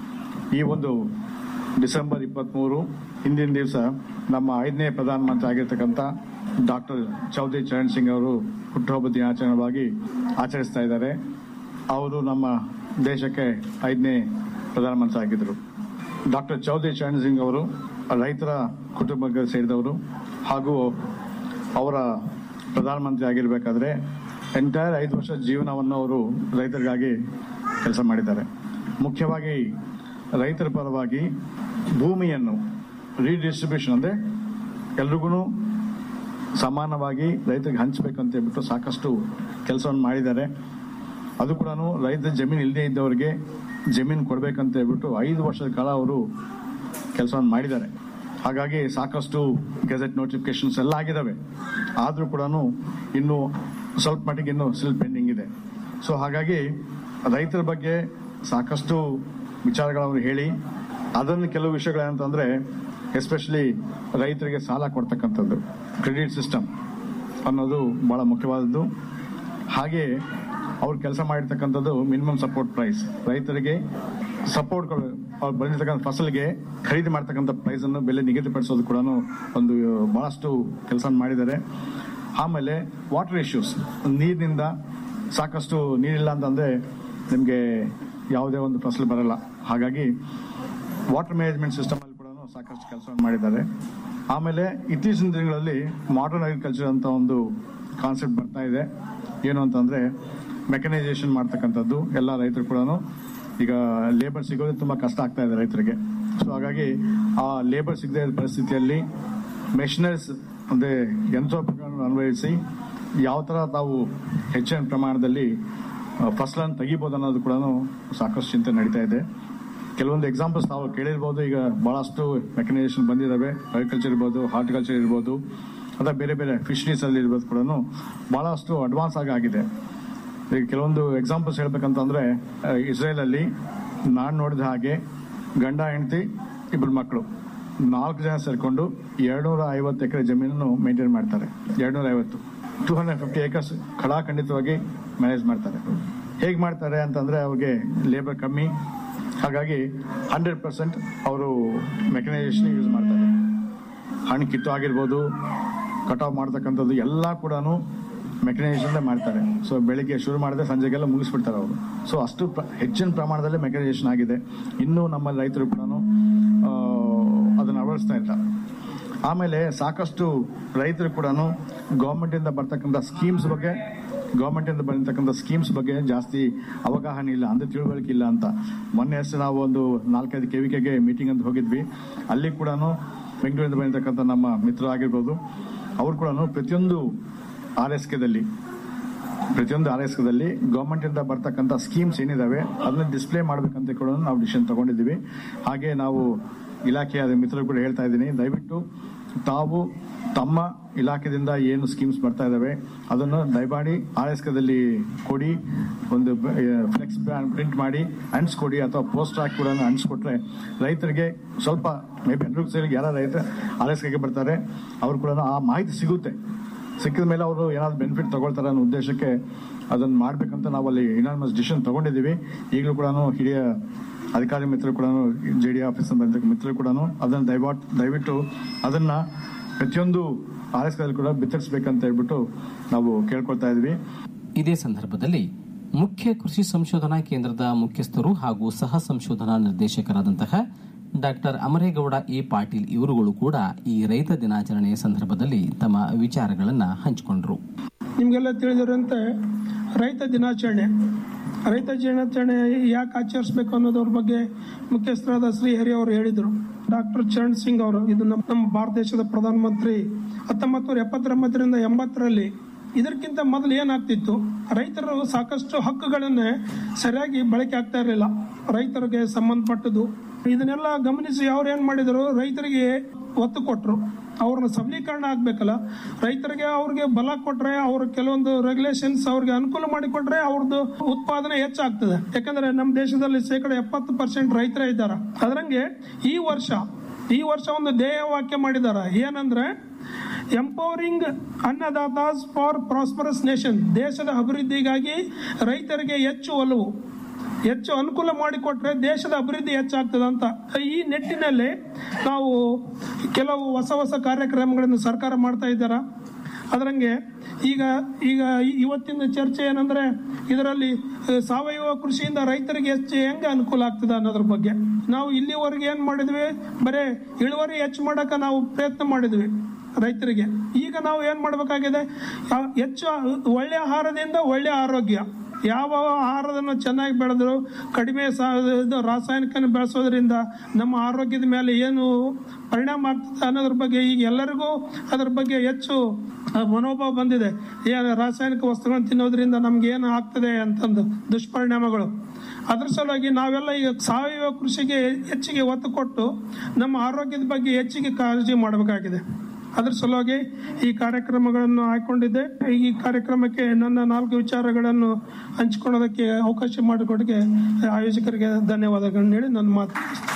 J: ಈ ಒಂದು ಡಿಸೆಂಬರ್ ಇಪ್ಪತ್ತ್ಮೂರು ಹಿಂದಿನ ದಿವಸ ನಮ್ಮ ಐದನೇ ಪ್ರಧಾನಮಂತ್ರಿ ಆಗಿರ್ತಕ್ಕಂಥ ಡಾಕ್ಟರ್ ಚೌಧರಿ ಚರಣ್ ಸಿಂಗ್ ಅವರು ಹುಟ್ಟುಹಬ್ಬ ದಿನಾಚರಣೆವಾಗಿ ಆಚರಿಸ್ತಾ ಇದ್ದಾರೆ ಅವರು ನಮ್ಮ ದೇಶಕ್ಕೆ ಐದನೇ ಪ್ರಧಾನಮಂತ್ರಿ ಆಗಿದ್ದರು ಡಾಕ್ಟರ್ ಚೌಧರಿ ಚರಣ್ ಸಿಂಗ್ ಅವರು ರೈತರ ಕುಟುಂಬಕ್ಕೆ ಸೇರಿದವರು ಹಾಗೂ ಅವರ ಪ್ರಧಾನಮಂತ್ರಿ ಆಗಿರಬೇಕಾದ್ರೆ ಎಂಟೈರ್ ಐದು ವರ್ಷ ಜೀವನವನ್ನು ಅವರು ರೈತರಿಗಾಗಿ ಕೆಲಸ ಮಾಡಿದ್ದಾರೆ ಮುಖ್ಯವಾಗಿ ರೈತರ ಪರವಾಗಿ ಭೂಮಿಯನ್ನು ರೀಡಿಸ್ಟ್ರಿಬ್ಯೂಷನ್ ಅಂದರೆ ಎಲ್ರಿಗೂ ಸಮಾನವಾಗಿ ರೈತರಿಗೆ ಹಂಚಬೇಕಂತ ಹೇಳ್ಬಿಟ್ಟು ಸಾಕಷ್ಟು ಕೆಲಸವನ್ನು ಮಾಡಿದ್ದಾರೆ ಅದು ಕೂಡ ರೈತ ಜಮೀನು ಇಲ್ಲದೆ ಇದ್ದವರಿಗೆ ಜಮೀನು ಕೊಡಬೇಕಂತ ಹೇಳ್ಬಿಟ್ಟು ಐದು ವರ್ಷದ ಕಾಲ ಅವರು ಕೆಲಸವನ್ನು ಮಾಡಿದ್ದಾರೆ ಹಾಗಾಗಿ ಸಾಕಷ್ಟು ಗೆಜೆಟ್ ನೋಟಿಫಿಕೇಶನ್ಸ್ ಎಲ್ಲ ಆಗಿದ್ದಾವೆ ಆದರೂ ಕೂಡ ಇನ್ನು ಸ್ವಲ್ಪ ಮಟ್ಟಿಗೆ ಇನ್ನೂ ಸ್ಟಿಲ್ ಪೆಂಡಿಂಗ್ ಇದೆ ಸೊ ಹಾಗಾಗಿ ರೈತರ ಬಗ್ಗೆ ಸಾಕಷ್ಟು ವಿಚಾರಗಳನ್ನು ಹೇಳಿ ಅದನ್ನು ಕೆಲವು ವಿಷಯಗಳೇನಂತಂದ್ರೆ ಎಸ್ಪೆಷಲಿ ರೈತರಿಗೆ ಸಾಲ ಕೊಡ್ತಕ್ಕಂಥದ್ದು ಕ್ರೆಡಿಟ್ ಸಿಸ್ಟಮ್ ಅನ್ನೋದು ಬಹಳ ಮುಖ್ಯವಾದದ್ದು ಹಾಗೆ ಅವ್ರು ಕೆಲಸ ಮಾಡಿರ್ತಕ್ಕಂಥದ್ದು ಮಿನಿಮಮ್ ಸಪೋರ್ಟ್ ಪ್ರೈಸ್ ರೈತರಿಗೆ ಸಪೋರ್ಟ್ಗಳು ಅವ್ರು ಬಂದಿರ್ತಕ್ಕಂಥ ಫಸಲ್ಗೆ ಖರೀದಿ ಮಾಡ್ತಕ್ಕಂಥ ಪ್ರೈಸ್ ಅನ್ನು ಬೆಲೆ ನಿಗದಿಪಡಿಸೋದು ಕೂಡ ಒಂದು ಬಹಳಷ್ಟು ಕೆಲಸ ಮಾಡಿದ್ದಾರೆ ಆಮೇಲೆ ವಾಟರ್ ಇಶ್ಯೂಸ್ ನೀರಿನಿಂದ ಸಾಕಷ್ಟು ನೀರಿಲ್ಲ ಅಂತಂದ್ರೆ ನಿಮಗೆ ಯಾವುದೇ ಒಂದು ಫಸಲು ಬರಲ್ಲ ಹಾಗಾಗಿ ವಾಟರ್ ಮ್ಯಾನೇಜ್ಮೆಂಟ್ ಸಿಸ್ಟಮ್ ಅಲ್ಲಿ ಕೂಡ ಸಾಕಷ್ಟು ಕೆಲಸವನ್ನು ಮಾಡಿದ್ದಾರೆ ಆಮೇಲೆ ಇತ್ತೀಚಿನ ದಿನಗಳಲ್ಲಿ ಮಾಡರ್ನ್ ಅಗ್ರಿಕಲ್ಚರ್ ಅಂತ ಒಂದು ಕಾನ್ಸೆಪ್ಟ್ ಬರ್ತಾ ಇದೆ ಏನು ಅಂತಂದ್ರೆ ಮೆಕನೈಸೇಷನ್ ಮಾಡ್ತಕ್ಕಂಥದ್ದು ಎಲ್ಲ ರೈತರು ಕೂಡ ಈಗ ಲೇಬರ್ ಸಿಗೋದು ತುಂಬಾ ಕಷ್ಟ ಆಗ್ತಾ ಇದೆ ರೈತರಿಗೆ ಸೊ ಹಾಗಾಗಿ ಆ ಲೇಬರ್ ಸಿಗದೆ ಇರೋ ಪರಿಸ್ಥಿತಿಯಲ್ಲಿ ಮೆಷಿನರೀಸ್ ಅಂದ್ರೆ ಯಂತ್ರೋಪಕರಣವನ್ನು ಅನ್ವಯಿಸಿ ಯಾವ ತರ ತಾವು ಹೆಚ್ಚಿನ ಪ್ರಮಾಣದಲ್ಲಿ ಆ, ಫಸಲನ್ನು ತೆಗಿಬೋದು ಅನ್ನೋದು ಕೂಡ ಸಾಕಷ್ಟು ಚಿಂತೆ ನಡೀತಾ ಇದೆ ಕೆಲವೊಂದು ಎಕ್ಸಾಂಪಲ್ಸ್ ತಾವು ಕೇಳಿರ್ಬೋದು ಈಗ ಬಹಳಷ್ಟು ಮೆಕನೈಸೇಷನ್ ಬಂದಿದ್ದಾವೆ ಅಗ್ರಿಕಲ್ಚರ್ ಇರ್ಬೋದು ಹಾರ್ಟಿಕಲ್ಚರ್ ಇರ್ಬೋದು ಅಥವಾ ಬೇರೆ ಬೇರೆ ಫಿಶರೀಸ್ ಅಲ್ಲಿ ಇರ್ಬೋದು ಕೂಡ ಬಹಳಷ್ಟು ಅಡ್ವಾನ್ಸ್ ಆಗಿ ಆಗಿದೆ ಈಗ ಕೆಲವೊಂದು ಎಕ್ಸಾಂಪಲ್ಸ್ ಹೇಳ್ಬೇಕಂತಂದ್ರೆ ಇಸ್ರೇಲ್ ಅಲ್ಲಿ ನಾನು ನೋಡಿದ ಹಾಗೆ ಗಂಡ ಹೆಂಡತಿ ಇಬ್ಬರು ಮಕ್ಕಳು ನಾಲ್ಕು ಜನ ಸೇರ್ಕೊಂಡು ಎರಡ್ನೂರ ಐವತ್ತು ಎಕರೆ ಜಮೀನನ್ನು ಮೇಂಟೈನ್ ಮಾಡ್ತಾರೆ ಎರಡ್ನೂರ ಐವತ್ತು ಟೂ ಹಂಡ್ರೆಡ್ ಫಿಫ್ಟಿ ಏಕರ್ಸ್ ಖಡಾಖಂಡಿತವಾಗಿ ಮ್ಯಾನೇಜ್ ಮಾಡ್ತಾರೆ ಹೇಗೆ ಮಾಡ್ತಾರೆ ಅಂತಂದ್ರೆ ಅವ್ರಿಗೆ ಲೇಬರ್ ಕಮ್ಮಿ ಹಾಗಾಗಿ ಹಂಡ್ರೆಡ್ ಪರ್ಸೆಂಟ್ ಅವರು ಮೆಕನೈಸೇಷನ್ ಯೂಸ್ ಮಾಡ್ತಾರೆ ಹಣ್ಣು ಕಿತ್ತು ಆಗಿರ್ಬೋದು ಕಟಾವ್ ಮಾಡ್ತಕ್ಕಂಥದ್ದು ಎಲ್ಲ ಕೂಡ ಮೆಕನೈಸೇಷನ್ ಮಾಡ್ತಾರೆ ಸೊ ಬೆಳಿಗ್ಗೆ ಶುರು ಮಾಡಿದ್ರೆ ಸಂಜೆಗೆಲ್ಲ ಮುಗಿಸ್ಬಿಡ್ತಾರೆ ಅವರು ಸೊ ಅಷ್ಟು ಪ್ರ- ಹೆಚ್ಚಿನ ಪ್ರಮಾಣದಲ್ಲಿ ಮೆಕನೈಸೇಷನ್ ಆಗಿದೆ ಇನ್ನೂ ನಮ್ಮಲ್ಲಿ ರೈತರು ಕೂಡ ಅದನ್ನು ಅಳವಡಿಸ್ತಾ ಇಲ್ಲ ಆಮೇಲೆ ಸಾಕಷ್ಟು ರೈತರು ಕೂಡ ಗೌರ್ಮೆಂಟ್ ಇಂದ ಬರ್ತಕ್ಕಂಥ ಸ್ಕೀಮ್ಸ್ ಬಗ್ಗೆ ಗೌರ್ಮೆಂಟ್ ಇಂದ ಬಂದಿರತಕ್ಕಂಥ ಸ್ಕೀಮ್ಸ್ ಬಗ್ಗೆ ಜಾಸ್ತಿ ಅವಗಾಹನೆ ಇಲ್ಲ ಅಂದ್ರೆ ತಿಳುವಳಿಕೆ ಇಲ್ಲ ಅಂತ ಮೊನ್ನೆ ಅಷ್ಟೇ ನಾವು ಒಂದು ನಾಲ್ಕೈದು ಕೆವಿಕೆಗೆ ಮೀಟಿಂಗ್ ಅಂತ ಹೋಗಿದ್ವಿ ಅಲ್ಲಿ ಕೂಡ ಬೆಂಗಳೂರಿಂದ ಬಂದಿರತಕ್ಕಂಥ ನಮ್ಮ ಮಿತ್ರರು ಆಗಿರ್ಬೋದು ಅವ್ರು ಕೂಡ ಪ್ರತಿಯೊಂದು ಆರ್ ಎಸ್ ಕೆದಲ್ಲಿ ಪ್ರತಿಯೊಂದು ಆರ್ ಎಸ್ ಕೆದಲ್ಲಿ ಗೌರ್ಮೆಂಟ್ ಇಂದ ಬರ್ತಕ್ಕಂಥ ಸ್ಕೀಮ್ಸ್ ಏನಿದಾವೆ ಅದನ್ನ ಡಿಸ್ಪ್ಲೇ ಮಾಡ್ಬೇಕಂತ ಕೂಡ ನಾವು ಡಿಸಿಷನ್ ತಗೊಂಡಿದ್ದೀವಿ ಹಾಗೆ ನಾವು ಇಲಾಖೆಯ ಮಿತ್ರರು ಕೂಡ ಹೇಳ್ತಾ ಇದ್ದೀನಿ ದಯವಿಟ್ಟು ತಾವು ತಮ್ಮ ಇಲಾಖೆದಿಂದ ಏನು ಸ್ಕೀಮ್ಸ್ ಬರ್ತಾ ಇದಾವೆ ಅದನ್ನು ದಯಮಾಡಿ ಆರ್ ಎಸ್ ಕೆದಲ್ಲಿ ಕೊಡಿ ಒಂದು ಫ್ಲೆಕ್ಸ್ ಪ್ರಿಂಟ್ ಮಾಡಿ ಅಂಟಿಸ್ಕೊಡಿ ಅಥವಾ ಪೋಸ್ಟ್ ಹಾಕಿ ಕೂಡ ಅಂಟಿಸ್ಕೊಟ್ರೆ ರೈತರಿಗೆ ಸ್ವಲ್ಪ ಮೇ ಬಿ ಎಲ್ರಿಗೂ ಸೇರಿ ಯಾರು ರೈತ ಆರ್ ಎಸ್ ಕೆಗೆ ಬರ್ತಾರೆ ಅವ್ರು ಕೂಡ ಆ ಮಾಹಿತಿ ಸಿಗುತ್ತೆ ಸಿಕ್ಕಿದ ಮೇಲೆ ಅವರು ಏನಾದ್ರು ಬೆನಿಫಿಟ್ ತಗೊಳ್ತಾರೆ ಅನ್ನೋ ಉದ್ದೇಶಕ್ಕೆ ಅದನ್ನ ಮಾಡ್ಬೇಕಂತ ನಾವು ಅಲ್ಲಿ ಇನಾನಮಸ್ ಡಿಸಿಷನ್ ತಗೊಂಡಿದ್ದೀವಿ ಈಗಲೂ ಕೂಡ ಹಿರಿಯ ಅಧಿಕಾರಿ ಮಿತ್ರರು ಕೂಡ ಜೆ ಡಿ ಆಫೀಸ್ ಮಿತ್ರರು ಕೂಡ ಅದನ್ನ ದಯವಾಟ್ ದಯವಿಟ್ಟು ಅದನ್ನ ಪ್ರತಿಯೊಂದು ಆರ್ ಎಸ್ ಕೂಡ ಬಿತ್ತರಿಸಬೇಕಂತ ಹೇಳ್ಬಿಟ್ಟು ನಾವು ಕೇಳ್ಕೊಳ್ತಾ ಇದ್ವಿ
G: ಇದೇ ಸಂದರ್ಭದಲ್ಲಿ ಮುಖ್ಯ ಕೃಷಿ ಸಂಶೋಧನಾ ಕೇಂದ್ರದ ಮುಖ್ಯಸ್ಥರು ಹಾಗೂ ಸಹ ಸಂಶೋಧನಾ ನಿರ್ದೇಶಕರಾದಂತಹ ಡಾಕ್ಟರ್ ಅಮರೇಗೌಡ ಎ ಪಾಟೀಲ್ ಇವರುಗಳು ಕೂಡ ಈ ರೈತ ದಿನಾಚರಣೆಯ ಸಂದರ್ಭದಲ್ಲಿ ತಮ್ಮ ವಿಚಾರಗಳನ್ನ ಹಂಚಿಕೊಂಡ್ರು
K: ನಿಮಗೆಲ್ಲ ತಿಳಿದಿರುವಂತೆ ರೈತ ದಿನಾಚರಣೆ ರೈತ ದಿನಾಚರಣೆ ಯಾಕೆ ಆಚರಿಸಬೇಕು ಅನ್ನೋದ್ರ ಬಗ್ಗೆ ಮುಖ್ಯಸ್ಥರಾದ ಶ್ರೀಹರಿ ಅವರು ಹೇಳಿದರು ಡಾಕ್ಟರ್ ಚರಣ್ ಸಿಂಗ್ ಅವರು ಇದು ನಮ್ಮ ನಮ್ಮ ಭಾರತ ದೇಶದ ಪ್ರಧಾನಮಂತ್ರಿ ಹತ್ತೊಂಬತ್ತು ನೂರ ಎಪ್ಪತ್ತೊಂಬತ್ತರಿಂದ ಎಂಬತ್ತರಲ್ಲಿ ಇದಕ್ಕಿಂತ ಮೊದಲು ಏನಾಗ್ತಿತ್ತು ರೈತರು ಸಾಕಷ್ಟು ಹಕ್ಕುಗಳನ್ನೇ ಸರಿಯಾಗಿ ಬಳಕೆ ಆಗ್ತಾ ಇರಲಿಲ್ಲ ರೈತರಿಗೆ ಸಂಬಂಧಪಟ್ಟದ್ದು ಇದನ್ನೆಲ್ಲ ಗಮನಿಸಿ ಅವ್ರು ಏನ್ ಮಾಡಿದ್ರು ರೈತರಿಗೆ ಒತ್ತು ಕೊಟ್ರು ಅವ್ರನ್ನ ಸಬಲೀಕರಣ ಆಗ್ಬೇಕಲ್ಲ ರೈತರಿಗೆ ಅವ್ರಿಗೆ ಬಲ ಕೊಟ್ರೆ ಅವ್ರ ಕೆಲವೊಂದು ರೆಗ್ಯುಲೇಷನ್ಸ್ ಅವ್ರಿಗೆ ಅನುಕೂಲ ಮಾಡಿಕೊಟ್ರೆ ಅವ್ರದ್ದು ಉತ್ಪಾದನೆ ಹೆಚ್ಚಾಗ್ತದೆ ಯಾಕಂದ್ರೆ ನಮ್ಮ ದೇಶದಲ್ಲಿ ಶೇಕಡ ಎಪ್ಪತ್ತು ಪರ್ಸೆಂಟ್ ರೈತರೇ ಇದ್ದಾರೆ ಅದರಂಗೆ ಈ ವರ್ಷ ಈ ವರ್ಷ ಒಂದು ಧ್ಯೇಯ ವಾಕ್ಯ ಮಾಡಿದಾರ ಏನಂದ್ರೆ empowering annadatas for prosperous nation ದೇಶದ ಅಭಿವೃದ್ಧಿಗಾಗಿ ರೈತರಿಗೆ ಹೆಚ್ಚು ಒಲವು ಹೆಚ್ಚು ಅನುಕೂಲ ಮಾಡಿಕೊಟ್ರೆ ದೇಶದ ಅಭಿವೃದ್ಧಿ ಹೆಚ್ಚಾಗ್ತದೆ ಅಂತ ಈ ನಿಟ್ಟಿನಲ್ಲಿ ನಾವು ಕೆಲವು ಹೊಸ ಹೊಸ ಕಾರ್ಯಕ್ರಮಗಳನ್ನು ಸರ್ಕಾರ ಮಾಡ್ತಾ ಇದ್ದಾರ ಅದರಂಗೆ ಈಗ ಈಗ ಇವತ್ತಿನ ಚರ್ಚೆ ಏನಂದ್ರೆ ಇದರಲ್ಲಿ ಅಹ್, ಸಾವಯವ ಕೃಷಿಯಿಂದ ರೈತರಿಗೆ ಹೆಚ್ಚು ಹೆಂಗೆ ಅನುಕೂಲ ಆಗ್ತದೆ ಅನ್ನೋದ್ರ ಬಗ್ಗೆ ನಾವು ಇಲ್ಲಿವರೆಗೆ ಏನ್ ಮಾಡಿದ್ವಿ ಬರೇ ಇಳುವರಿ ಹೆಚ್ಚು ಮಾಡಕ ನಾವು ಪ್ರಯತ್ನ ಮಾಡಿದ್ವಿ ರೈತರಿಗೆ ಈಗ ನಾವು ಏನ್ ಮಾಡಬೇಕಾಗಿದೆ ಆ- ಹೆಚ್ಚು ಒಳ್ಳೆ ಆಹಾರದಿಂದ ಒಳ್ಳೆ ಆರೋಗ್ಯ ಯಾವ ಆಹಾರವನ್ನು ಚೆನ್ನಾಗಿ ಬೆಳೆದ್ರು ಕಡಿಮೆ ಸಾ- ಇದು ರಾಸಾಯನಿಕನ ಬೆಳೆಸೋದ್ರಿಂದ ನಮ್ಮ ಆರೋಗ್ಯದ ಮೇಲೆ ಏನು ಪರಿಣಾಮ ಆಗ್ತದೆ ಅನ್ನೋದ್ರ ಬಗ್ಗೆ ಈಗ ಎಲ್ಲರಿಗೂ ಅದ್ರ ಬಗ್ಗೆ ಹೆಚ್ಚು ಆ, ಮನೋಭಾವ ಬಂದಿದೆ ಏನು ರಾಸಾಯನಿಕ ವಸ್ತುಗಳನ್ನು ತಿನ್ನೋದ್ರಿಂದ ನಮ್ಗೆ ಏನು ಆಗ್ತದೆ ಅಂತಂದು ದುಷ್ಪರಿಣಾಮಗಳು ಅದ್ರ ಸಲುವಾಗಿ ನಾವೆಲ್ಲ ಈಗ ಸಾವಯವ ಕೃಷಿಗೆ ಹೆಚ್ಚಿಗೆ ಒತ್ತು ಕೊಟ್ಟು ನಮ್ಮ ಆರೋಗ್ಯದ ಬಗ್ಗೆ ಹೆಚ್ಚಿಗೆ ಕಾಳಜಿ ಮಾಡಬೇಕಾಗಿದೆ ಅದ್ರ ಸಲುವಾಗಿ ಈ ಕಾರ್ಯಕ್ರಮಗಳನ್ನು ಆಯ್ಕೊಂಡಿದ್ದೆ ಈ ಕಾರ್ಯಕ್ರಮಕ್ಕೆ ನನ್ನ ನಾಲ್ಕು ವಿಚಾರಗಳನ್ನು ಹಂಚಿಕೊಳ್ಳೋದಕ್ಕೆ ಅವಕಾಶ ಮಾಡಿಕೊಟ್ಟಿಗೆ ಆಯೋಜಕರಿಗೆ ಧನ್ಯವಾದಗಳನ್ನು ಹೇಳಿ ನನ್ನ ಮಾತು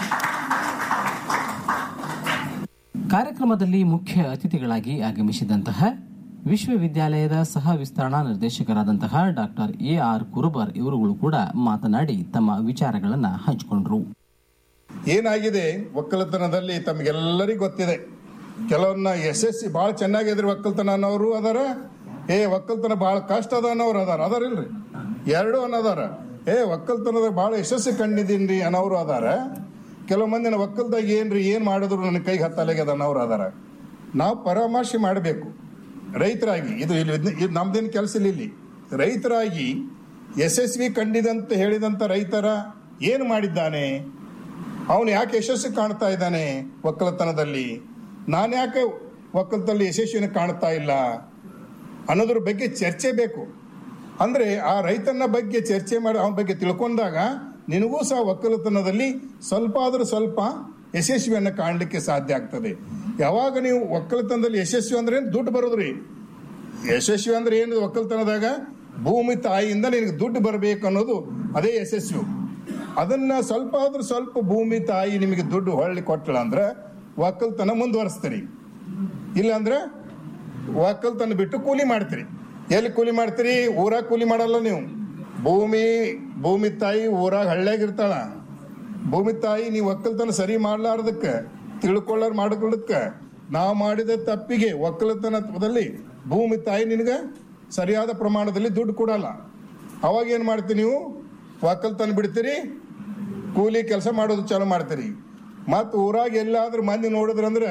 G: ಕಾರ್ಯಕ್ರಮದಲ್ಲಿ ಮುಖ್ಯ ಅತಿಥಿಗಳಾಗಿ ಆಗಮಿಸಿದಂತಹ ವಿಶ್ವವಿದ್ಯಾಲಯದ ಸಹ ವಿಸ್ತರಣಾ ನಿರ್ದೇಶಕರಾದಂತಹ ಡಾಕ್ಟರ್ ಎ ಆರ್ ಕುರುಬರ್ ಇವರುಗಳು ಕೂಡ ಮಾತನಾಡಿ ತಮ್ಮ ವಿಚಾರಗಳನ್ನ ಹಂಚಿಕೊಂಡ್ರು
L: ಏನಾಗಿದೆ ಒಕ್ಕಲತನದಲ್ಲಿ ತಮಗೆಲ್ಲರಿಗೂ ಗೊತ್ತಿದೆ ಕೆಲವನ್ನ ಎಸ್ ಎಸ್ ಸಿ ಭಾಳ ಚೆನ್ನಾಗಿದ್ರೆ ಒಕ್ಕಲ್ತನ ಅನ್ನೋರು ಅದಾರ ಏ ಒಕ್ಕಲ್ತನ ಭಾಳ ಕಷ್ಟ ಅದ ಅನ್ನೋರು ಅದಾರ ಅದಾರ ಇಲ್ರಿ ಎರಡು ಅನ್ನೋದಾರ ಏ ಒಕ್ಕಲ್ತನದ ಭಾಳ ಯಶಸ್ಸು ಕಂಡಿದ್ದೀನಿ ಅನ್ನೋರು ಅದಾರ ಕೆಲವು ಮಂದಿ ನಾವು ಒಕ್ಕಲ್ದಾಗ ಏನ್ರಿ ಏನ್ ಮಾಡಿದ್ರು ನನ್ನ ಕೈಗೆ ಹತ್ತಲಾಗ್ಯದ ಅನ್ನೋರು ಅದಾರ ನಾವು ಪರಾಮರ್ಶೆ ಮಾಡಬೇಕು ರೈತರಾಗಿ ಇದು ಇಲ್ಲಿ ಇದು ನಮ್ದೇನು ಕೆಲಸ ಇಲ್ಲ ಇಲ್ಲಿ ರೈತರಾಗಿ ಯಶಸ್ವಿ ಕಂಡಿದಂತ ಹೇಳಿದಂತ ರೈತರ ಏನು ಮಾಡಿದ್ದಾನೆ ಅವನು ಯಾಕೆ ಯಶಸ್ಸು ಕಾಣ್ತಾ ಇದ್ದಾನೆ ಒಕ್ಕಲತನದಲ್ಲಿ ನಾನು ಯಾಕೆ ಒಕ್ಕಲತನದಲ್ಲಿ ಯಶಸ್ವಿನ ಕಾಣ್ತಾ ಇಲ್ಲ ಅನ್ನೋದ್ರ ಬಗ್ಗೆ ಚರ್ಚೆ ಬೇಕು ಅಂದ್ರೆ ಆ ರೈತನ ಬಗ್ಗೆ ಚರ್ಚೆ ಮಾಡಿ ಅವನ ಬಗ್ಗೆ ತಿಳ್ಕೊಂಡಾಗ ನಿನಗೂ ಸಹ ಒಕ್ಕಲತನದಲ್ಲಿ ಸ್ವಲ್ಪ ಆದ್ರೂ ಸ್ವಲ್ಪ ಯಶಸ್ವಿಯನ್ನು ಕಾಣಲಿಕ್ಕೆ ಸಾಧ್ಯ ಆಗ್ತದೆ ಯಾವಾಗ ನೀವು ಒಕ್ಕಲತನದಲ್ಲಿ ಯಶಸ್ವಿ ಅಂದ್ರೆ ಏನ್ ದುಡ್ಡು ಬರೋದ್ರಿ ಯಶಸ್ವಿ ಅಂದ್ರೆ ಏನು ಒಕ್ಕಲ್ತನದಾಗ ಭೂಮಿ ತಾಯಿಯಿಂದ ನಿನಗೆ ದುಡ್ಡು ಬರಬೇಕು ಅನ್ನೋದು ಅದೇ ಯಶಸ್ವಿ ಅದನ್ನ ಸ್ವಲ್ಪ ಆದ್ರೂ ಸ್ವಲ್ಪ ಭೂಮಿ ತಾಯಿ ನಿಮಗೆ ದುಡ್ಡು ಹೊಳ್ಳಿ ಕೊಟ್ಟಳ ಅಂದ್ರೆ ಒಕ್ಕಲ್ತನ ಮುಂದುವರಿಸ್ತೀರಿ ಇಲ್ಲಾಂದ್ರೆ ಒಕ್ಕಲ್ತನ ಬಿಟ್ಟು ಕೂಲಿ ಮಾಡ್ತೀರಿ ಎಲ್ಲಿ ಕೂಲಿ ಮಾಡ್ತೀರಿ ಊರಾಗ ಕೂಲಿ ಮಾಡಲ್ಲ ನೀವು ಭೂಮಿ ಭೂಮಿ ತಾಯಿ ಊರಾಗ ಹಳ್ಳ್ಯಾಗಿರ್ತಾಳ ಭೂಮಿ ತಾಯಿ ನೀವು ಒಕ್ಕಲ್ತನ ಸರಿ ಮಾಡ್ಲಾರ್ದಕ್ಕೆ ತಿಳ್ಕೊಳ್ಳಾರ ಮಾಡ್ಕೊಳ್ಳದಕ್ಕೆ ನಾವು ಮಾಡಿದ ತಪ್ಪಿಗೆ ಒಕ್ಕಲತನದಲ್ಲಿ ಭೂಮಿ ತಾಯಿ ನಿನಗೆ ಸರಿಯಾದ ಪ್ರಮಾಣದಲ್ಲಿ ದುಡ್ಡು ಕೊಡಲ್ಲ ಅವಾಗ ಏನು ಮಾಡ್ತೀರಿ ನೀವು ಒಕ್ಕಲ್ತನ ಬಿಡ್ತೀರಿ ಕೂಲಿ ಕೆಲಸ ಮಾಡೋದು ಚಾಲು ಮಾಡ್ತೀರಿ ಮತ್ತು ಊರಾಗ ಎಲ್ಲಾದ್ರೂ ಮಂದಿ ನೋಡಿದ್ರಂದ್ರೆ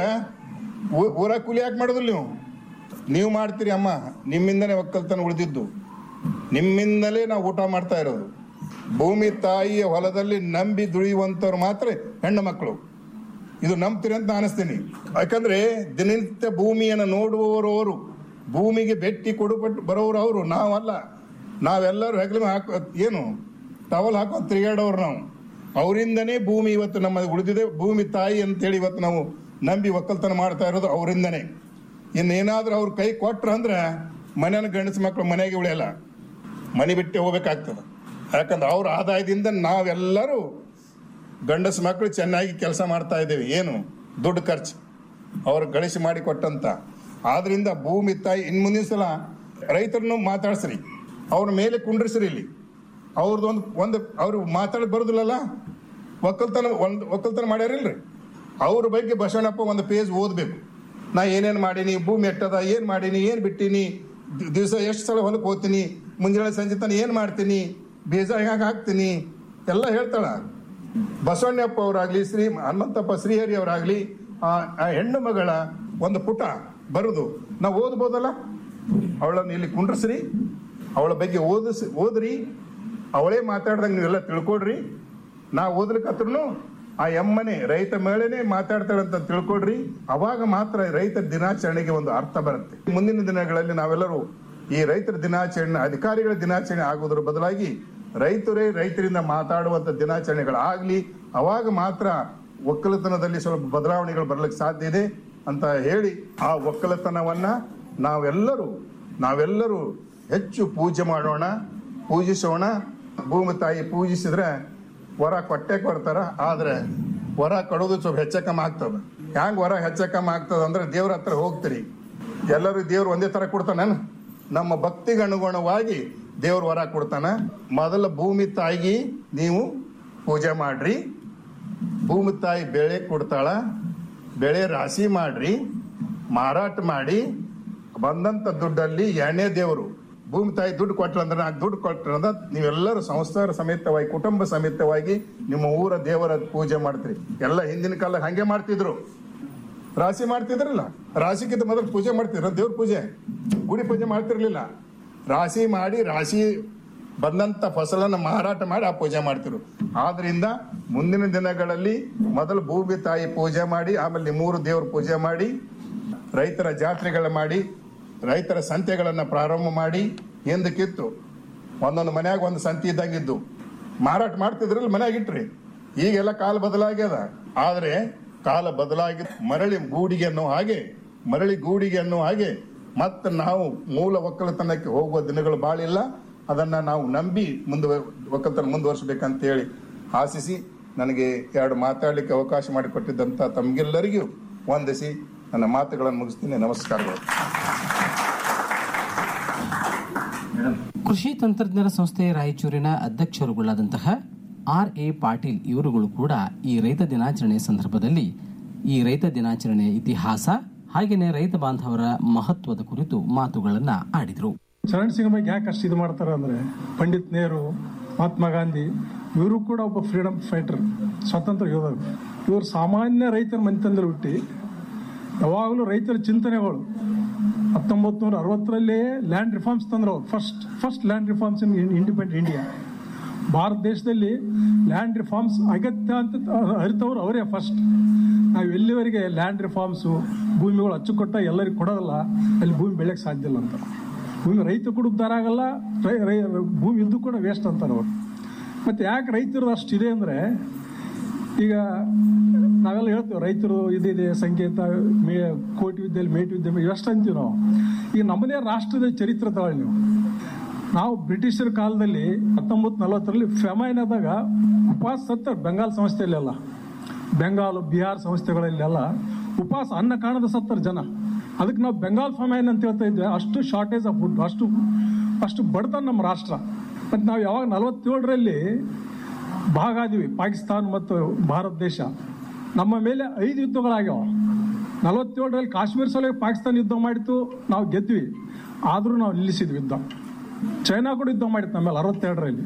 L: ಊ- ಊರಾಗ ಕೂಲಿ ಯಾಕೆ ಮಾಡೋದಿಲ್ಲ ನೀವು ನೀವು ಮಾಡ್ತೀರಿ ಅಮ್ಮ ನಿಮ್ಮಿಂದನೇ ಒಕ್ಕಲ್ತನ ಉಳಿದಿದ್ದು ನಿಮ್ಮಿಂದಲೇ ನಾವು ಊಟ ಮಾಡ್ತಾ ಇರೋದು ಭೂಮಿ ತಾಯಿಯ ಹೊಲದಲ್ಲಿ ನಂಬಿ ದುಡಿಯುವಂಥವ್ರು ಮಾತ್ರ ಹೆಣ್ಣು ಮಕ್ಕಳು ಇದು ನಂಬ್ತೀರಿ ಅಂತ ನಾನು ಅನಿಸ್ತೀನಿ ಯಾಕಂದ್ರೆ ದಿನನಿತ್ಯ ಭೂಮಿಯನ್ನು ನೋಡುವವರು ಅವರು ಭೂಮಿಗೆ ಭೇಟಿ ಕೊಡುಪಟ್ಟು ಬರೋರು ಅವರು ನಾವಲ್ಲ ನಾವೆಲ್ಲರೂ ಹೆಗಲ ಹಾಕೋ ಏನು ಟವಲ್ ಹಾಕೋ ತಿರುಗಾಡೋರು ನಾವು ಅವರಿಂದನೇ ಭೂಮಿ ಇವತ್ತು ನಮ್ಮ ಉಳಿದಿದೆ ಭೂಮಿ ತಾಯಿ ಅಂತೇಳಿ ಇವತ್ತು ನಾವು ನಂಬಿ ಒಕ್ಕಲ್ತನ ಮಾಡ್ತಾ ಇರೋದು ಅವರಿಂದನೇ ಇನ್ನೇನಾದ್ರೂ ಅವ್ರ ಕೈ ಕೊಟ್ರ ಅಂದ್ರೆ ಮನೆಯ ಗಂಡಸ ಮಕ್ಕಳು ಮನೆಗೆ ಉಳಿಯಲ್ಲ ಮನೆ ಬಿಟ್ಟೆ ಹೋಗ್ಬೇಕಾಗ್ತದೆ ಯಾಕಂದ್ರೆ ಅವ್ರ ಆದಾಯದಿಂದ ನಾವೆಲ್ಲರೂ ಗಂಡಸ ಮಕ್ಕಳು ಚೆನ್ನಾಗಿ ಕೆಲಸ ಮಾಡ್ತಾ ಇದ್ದೇವೆ ಏನು ದುಡ್ಡು ಖರ್ಚು ಅವ್ರು ಗಳಿಸಿ ಮಾಡಿ ಕೊಟ್ಟಂತ ಆದ್ರಿಂದ ಭೂಮಿ ತಾಯಿ ಇನ್ ಮುಂದಿನ ಸಲ ರೈತರನ್ನು ಮಾತಾಡ್ಸ್ರಿ ಅವ್ರ ಮೇಲೆ ಕುಂಡ್ರಿಸ್ರಿ ಇಲ್ಲಿ ಅವ್ರದ್ದು ಒಂದು ಒಂದು ಅವ್ರು ಮಾತಾಡಿ ಬರೋದಿಲ್ಲಲ್ಲ ಒಕ್ಕಲ್ತನ ಒಂದು ಒಕ್ಕಲ್ತನ ಮಾಡ್ಯಾರಿಲ್ರಿ ಅವ್ರ ಬಗ್ಗೆ ಬಸವಣ್ಣಪ್ಪ ಒಂದು ಪೇಜ್ ಓದಬೇಕು ನಾ ಏನೇನು ಮಾಡೀನಿ ಭೂಮಿ ಎಟ್ಟದ ಏನು ಮಾಡೀನಿ ಏನು ಬಿಟ್ಟೀನಿ ದಿವಸ ಎಷ್ಟು ಸಲ ಹೊಲಕ್ಕೆ ಹೋಗ್ತೀನಿ ಮುಂಜಾನೆ ಸಂಜೆ ತನ ಏನು ಮಾಡ್ತೀನಿ ಬೀಜ ಹೆಂಗಾಗಿ ಹಾಕ್ತೀನಿ ಎಲ್ಲ ಹೇಳ್ತಾಳ ಬಸವಣ್ಣಪ್ಪ ಅವರಾಗ್ಲಿ ಶ್ರೀ ಹನುಮಂತಪ್ಪ ಶ್ರೀಹರಿ ಅವರಾಗ್ಲಿ ಆ ಆ ಹೆಣ್ಣು ಮಗಳ ಒಂದು ಪುಟ ಬರುದು ನಾವು ಓದ್ಬೋದಲ್ಲ ಅವಳನ್ನು ಇಲ್ಲಿ ಕುಂಡ್ರಸ್ರಿ ಅವಳ ಬಗ್ಗೆ ಓದಿಸಿ ಓದ್ರಿ ಅವಳೇ ಮಾತಾಡ್ದಂಗೆ ನೀವೆಲ್ಲ ತಿಳ್ಕೊಡ್ರಿ ನಾ ಓದ್ಲಿಕ್ಕತ್ರು ಆ ಎಮ್ಮನೆ ರೈತ ಮೇಳೆನೆ ಮಾತಾಡ್ತಾಳೆ ಅಂತ ತಿಳ್ಕೊಡ್ರಿ ಅವಾಗ ಮಾತ್ರ ರೈತ ದಿನಾಚರಣೆಗೆ ಒಂದು ಅರ್ಥ ಬರುತ್ತೆ ಮುಂದಿನ ದಿನಗಳಲ್ಲಿ ನಾವೆಲ್ಲರೂ ಈ ರೈತರ ದಿನಾಚರಣೆ ಅಧಿಕಾರಿಗಳ ದಿನಾಚರಣೆ ಆಗುವುದರ ಬದಲಾಗಿ ರೈತರೇ ರೈತರಿಂದ ಮಾತಾಡುವಂತ ದಿನಾಚರಣೆಗಳಾಗ್ಲಿ ಅವಾಗ ಮಾತ್ರ ಒಕ್ಕಲತನದಲ್ಲಿ ಸ್ವಲ್ಪ ಬದಲಾವಣೆಗಳು ಬರ್ಲಿಕ್ಕೆ ಸಾಧ್ಯ ಇದೆ ಅಂತ ಹೇಳಿ ಆ ಒಕ್ಕಲತನವನ್ನ ನಾವೆಲ್ಲರೂ ನಾವೆಲ್ಲರೂ ಹೆಚ್ಚು ಪೂಜೆ ಮಾಡೋಣ ಪೂಜಿಸೋಣ ಭೂಮಿ ತಾಯಿ ಪೂಜಿಸಿದ್ರೆ ವರ ಕೊಟ್ಟೆ ಕೊಡ್ತಾರ ಆದ್ರೆ ವರ ಕೊಡೋದು ಸ್ವಲ್ಪ ಹೆಚ್ಚ ಕಮ್ಮಿ ಆಗ್ತದ ಹ್ಯಾಂಗ ವರ ಹೆಚ್ಚ ಕಮ್ಮಿ ಆಗ್ತದ ಅಂದ್ರೆ ದೇವ್ರ ಹತ್ರ ಹೋಗ್ತೀರಿ ಎಲ್ಲರೂ ದೇವ್ರು ಒಂದೇ ತರ ಕೊಡ್ತಾನ ನಮ್ಮ ಭಕ್ತಿಗೆ ಅನುಗುಣವಾಗಿ ದೇವ್ರ ವರ ಕೊಡ್ತಾನ ಮೊದಲ ಭೂಮಿ ತಾಯಿಗೆ ನೀವು ಪೂಜೆ ಮಾಡ್ರಿ ಭೂಮಿ ತಾಯಿ ಬೆಳೆ ಕೊಡ್ತಾಳ ಬೆಳೆ ರಾಶಿ ಮಾಡ್ರಿ ಮಾರಾಟ ಮಾಡಿ ಬಂದಂತ ದುಡ್ಡಲ್ಲಿ ಎಣ್ಣೆ ದೇವರು ಭೂಮಿ ತಾಯಿ ದುಡ್ಡು ಕೊಟ್ರ ಅಂದ್ರೆ ನಾಲ್ಕು ದುಡ್ಡು ಕೊಟ್ರ ಅಂದ್ರೆ ನೀವೆಲ್ಲರೂ ಸಂಸಾರ ಸಮೇತವಾಗಿ ಕುಟುಂಬ ಸಮೇತವಾಗಿ ನಿಮ್ಮ ಊರ ದೇವರ ಪೂಜೆ ಮಾಡ್ತೀರಿ ಎಲ್ಲ ಹಿಂದಿನ ಕಾಲ ಹಂಗೆ ಮಾಡ್ತಿದ್ರು ರಾಶಿ ಮಾಡ್ತಿದ್ರಲ್ಲ ರಾಶಿಗಿಂತ ಮೊದಲು ಪೂಜೆ ಮಾಡ್ತಿದ್ರ ದೇವ್ರ ಪೂಜೆ ಗುಡಿ ಪೂಜೆ ಮಾಡ್ತಿರ್ಲಿಲ್ಲ ರಾಶಿ ಮಾಡಿ ರಾಶಿ ಬಂದಂತ ಫಸಲನ್ನ ಮಾರಾಟ ಮಾಡಿ ಆ ಪೂಜೆ ಮಾಡ್ತಿರು ಆದ್ರಿಂದ ಮುಂದಿನ ದಿನಗಳಲ್ಲಿ ಮೊದಲು ಭೂಮಿ ತಾಯಿ ಪೂಜೆ ಮಾಡಿ ಆಮೇಲೆ ನಿಮ್ಮೂರು ದೇವ್ರ ಪೂಜೆ ಮಾಡಿ ರೈತರ ಜಾತ್ರೆಗಳ ಮಾಡಿ ರೈತರ ಸಂತೆಗಳನ್ನ ಪ್ರಾರಂಭ ಮಾಡಿ ಹಿಂದಕ್ಕಿತ್ತು ಒಂದೊಂದು ಮನ್ಯಾಗ ಒಂದು ಸಂತಿ ಇದ್ದಂಗಿದ್ದು ಮಾರಾಟ ಮಾಡ್ತಿದ್ರಲ್ಲ ಮನ್ಯಾಗ ಇಟ್ರಿ ಈಗೆಲ್ಲ ಕಾಲ ಬದಲಾಗ್ಯದ ಆದ್ರೆ ಕಾಲ ಬದಲಾಗಿ ಮರಳಿ ಗೂಡಿಗೆ ಅನ್ನೋ ಹಾಗೆ ಮರಳಿ ಗೂಡಿಗೆ ಅನ್ನೋ ಹಾಗೆ ಮತ್ತೆ ನಾವು ಮೂಲ ಒಕ್ಕಲತನಕ್ಕೆ ಹೋಗುವ ದಿನಗಳು ಬಾಳಿಲ್ಲ ಅದನ್ನ ನಾವು ನಂಬಿ ಮುಂದುವ ಒಕ್ಕಲತನ ಮುಂದುವರಿಸಬೇಕಂತ ಹೇಳಿ ಆಶಿಸಿ ನನಗೆ ಎರಡು ಮಾತಾಡಲಿಕ್ಕೆ ಅವಕಾಶ ಮಾಡಿಕೊಟ್ಟಿದ್ದಂತ ತಮಗೆಲ್ಲರಿಗೂ ವಂದಿಸಿ ನನ್ನ ಮಾತುಗಳನ್ನು ಮುಗಿಸ್ತೀನಿ ನಮಸ್ಕಾರಗಳು
G: ಕೃಷಿ ತಂತ್ರಜ್ಞರ ಸಂಸ್ಥೆ ರಾಯಚೂರಿನ ಅಧ್ಯಕ್ಷರುಗಳಾದಂತಹ ಆರ್ ಎ ಪಾಟೀಲ್ ಇವರುಗಳು ಕೂಡ ಈ ರೈತ ದಿನಾಚರಣೆ ಸಂದರ್ಭದಲ್ಲಿ ಈ ರೈತ ದಿನಾಚರಣೆಯ ಇತಿಹಾಸ ಹಾಗೆಯೇ ರೈತ ಬಾಂಧವರ ಮಹತ್ವದ ಕುರಿತು ಮಾತುಗಳನ್ನ ಆಡಿದರು
K: ಚರಣ್ ಸಿಂಗ್ ಬಗ್ಗೆ ಯಾಕೆ ಅಷ್ಟು ಇದು ಮಾಡ್ತಾರೆ ಅಂದ್ರೆ ಪಂಡಿತ್ ನೆಹರು ಮಹಾತ್ಮ ಗಾಂಧಿ ಇವರು ಕೂಡ ಒಬ್ಬ ಫ್ರೀಡಮ್ ಫೈಟರ್ ಸ್ವಾತಂತ್ರ್ಯ ಯೋಧರು ಇವರು ಸಾಮಾನ್ಯ ರೈತರ ಮನೆತನದಲ್ಲಿ ಹುಟ್ಟಿ ಯಾವಾಗಲೂ ರೈತರ ಚಿಂತನೆಗಳು ಹತ್ತೊಂಬತ್ತು ನೂರ ಅರವತ್ತರಲ್ಲೇ ಲ್ಯಾಂಡ್ ರಿಫಾರ್ಮ್ಸ್ ತಂದ್ರು ಅವ್ರು first first land reforms in independent India Bharat ದೇಶದಲ್ಲಿ ಲ್ಯಾಂಡ್ ರಿಫಾರ್ಮ್ಸ್ ಅಗತ್ಯ ಅಂತ ಅರಿತವ್ರು ಅವರೇ ಫಸ್ಟ್ ನಾವು ಎಲ್ಲಿವರೆಗೆ ಲ್ಯಾಂಡ್ ರಿಫಾರ್ಮ್ಸು ಭೂಮಿಗಳು ಅಚ್ಚುಕೊಟ್ಟ ಎಲ್ಲರಿಗೂ ಕೊಡೋದಲ್ಲ ಅಲ್ಲಿ ಭೂಮಿ ಬೆಳೆಯಕ್ಕೆ ಸಾಧ್ಯ ಇಲ್ಲ ಅಂತ ಭೂಮಿ ರೈತ ಕೂಡ ಉದ್ಧಾರ ಆಗಲ್ಲ ರೈ- ರೈ- ಭೂಮಿ ಇದ್ದು ಕೂಡ ವೇಸ್ಟ್ ಅಂತಾರೆ ಅವರು ಮತ್ತು ಯಾಕೆ ರೈತರು ಅಷ್ಟು ಇದೆ ಅಂದರೆ ಈಗ ನಾವೆಲ್ಲ ಹೇಳ್ತೀವಿ ರೈತರು ಇದಿದೆ ಸಂಕೇತ ಮೇ ಕೋಟಿ ವಿದ್ಯೆಯಲ್ಲಿ ಮೇಟಿ ವಿದ್ಯೆ ಇವೆಷ್ಟು ಅಂತೀವಿ ನಾವು ಈಗ ನಮ್ಮದೇ ರಾಷ್ಟ್ರದ ಚರಿತ್ರೆ ತಗೊಳ್ಳಿ ನೀವು ನಾವು ಬ್ರಿಟಿಷರ ಕಾಲದಲ್ಲಿ ಹತ್ತೊಂಬತ್ತು ನಲವತ್ತರಲ್ಲಿ ಫೆಮೈನ್ ಆದಾಗ ಉಪವಾಸ ಸತ್ತ ಬೆಂಗಾಲ್ ಸಂಸ್ಥೆಯಲ್ಲೆಲ್ಲ ಬೆಂಗಾಲ್ ಬಿಹಾರ್ ಸಂಸ್ಥೆಗಳಲ್ಲೆಲ್ಲ
M: ಉಪವಾಸ ಅನ್ನ ಕಾಣದ ಸತ್ತರ ಜನ ಅದಕ್ಕೆ ನಾವು ಬೆಂಗಾಲ್ ಫಮೈನ್ ಅಂತ ಹೇಳ್ತಾ ಇದ್ವಿ ಅಷ್ಟು ಶಾರ್ಟೇಜ್ ಆಫ್ ಫುಡ್ ಅಷ್ಟು ಅಷ್ಟು ಬಡತನ ನಮ್ಮ ರಾಷ್ಟ್ರ ಮತ್ತು ನಾವು ಯಾವಾಗ ನಲವತ್ತೇಳರಲ್ಲಿ ಭಾಗ ಆದಿವಿ ಪಾಕಿಸ್ತಾನ ಮತ್ತು ಭಾರತ ದೇಶ ನಮ್ಮ ಮೇಲೆ ಐದು ಯುದ್ಧಗಳಾಗ್ಯಾವ ನಲವತ್ತೇಳರಲ್ಲಿ ಕಾಶ್ಮೀರ ಸಲುವಾಗಿ ಪಾಕಿಸ್ತಾನ ಯುದ್ಧ ಮಾಡಿತ್ತು ನಾವು ಗೆದ್ವಿ ಆದರೂ ನಾವು ನಿಲ್ಲಿಸಿದ್ವಿ ಯುದ್ಧ ಚೈನಾ ಕೂಡ ಯುದ್ಧ ಮಾಡಿತ್ತು ನಮ್ಮ ಮೇಲೆ ಅರವತ್ತೆರಡರಲ್ಲಿ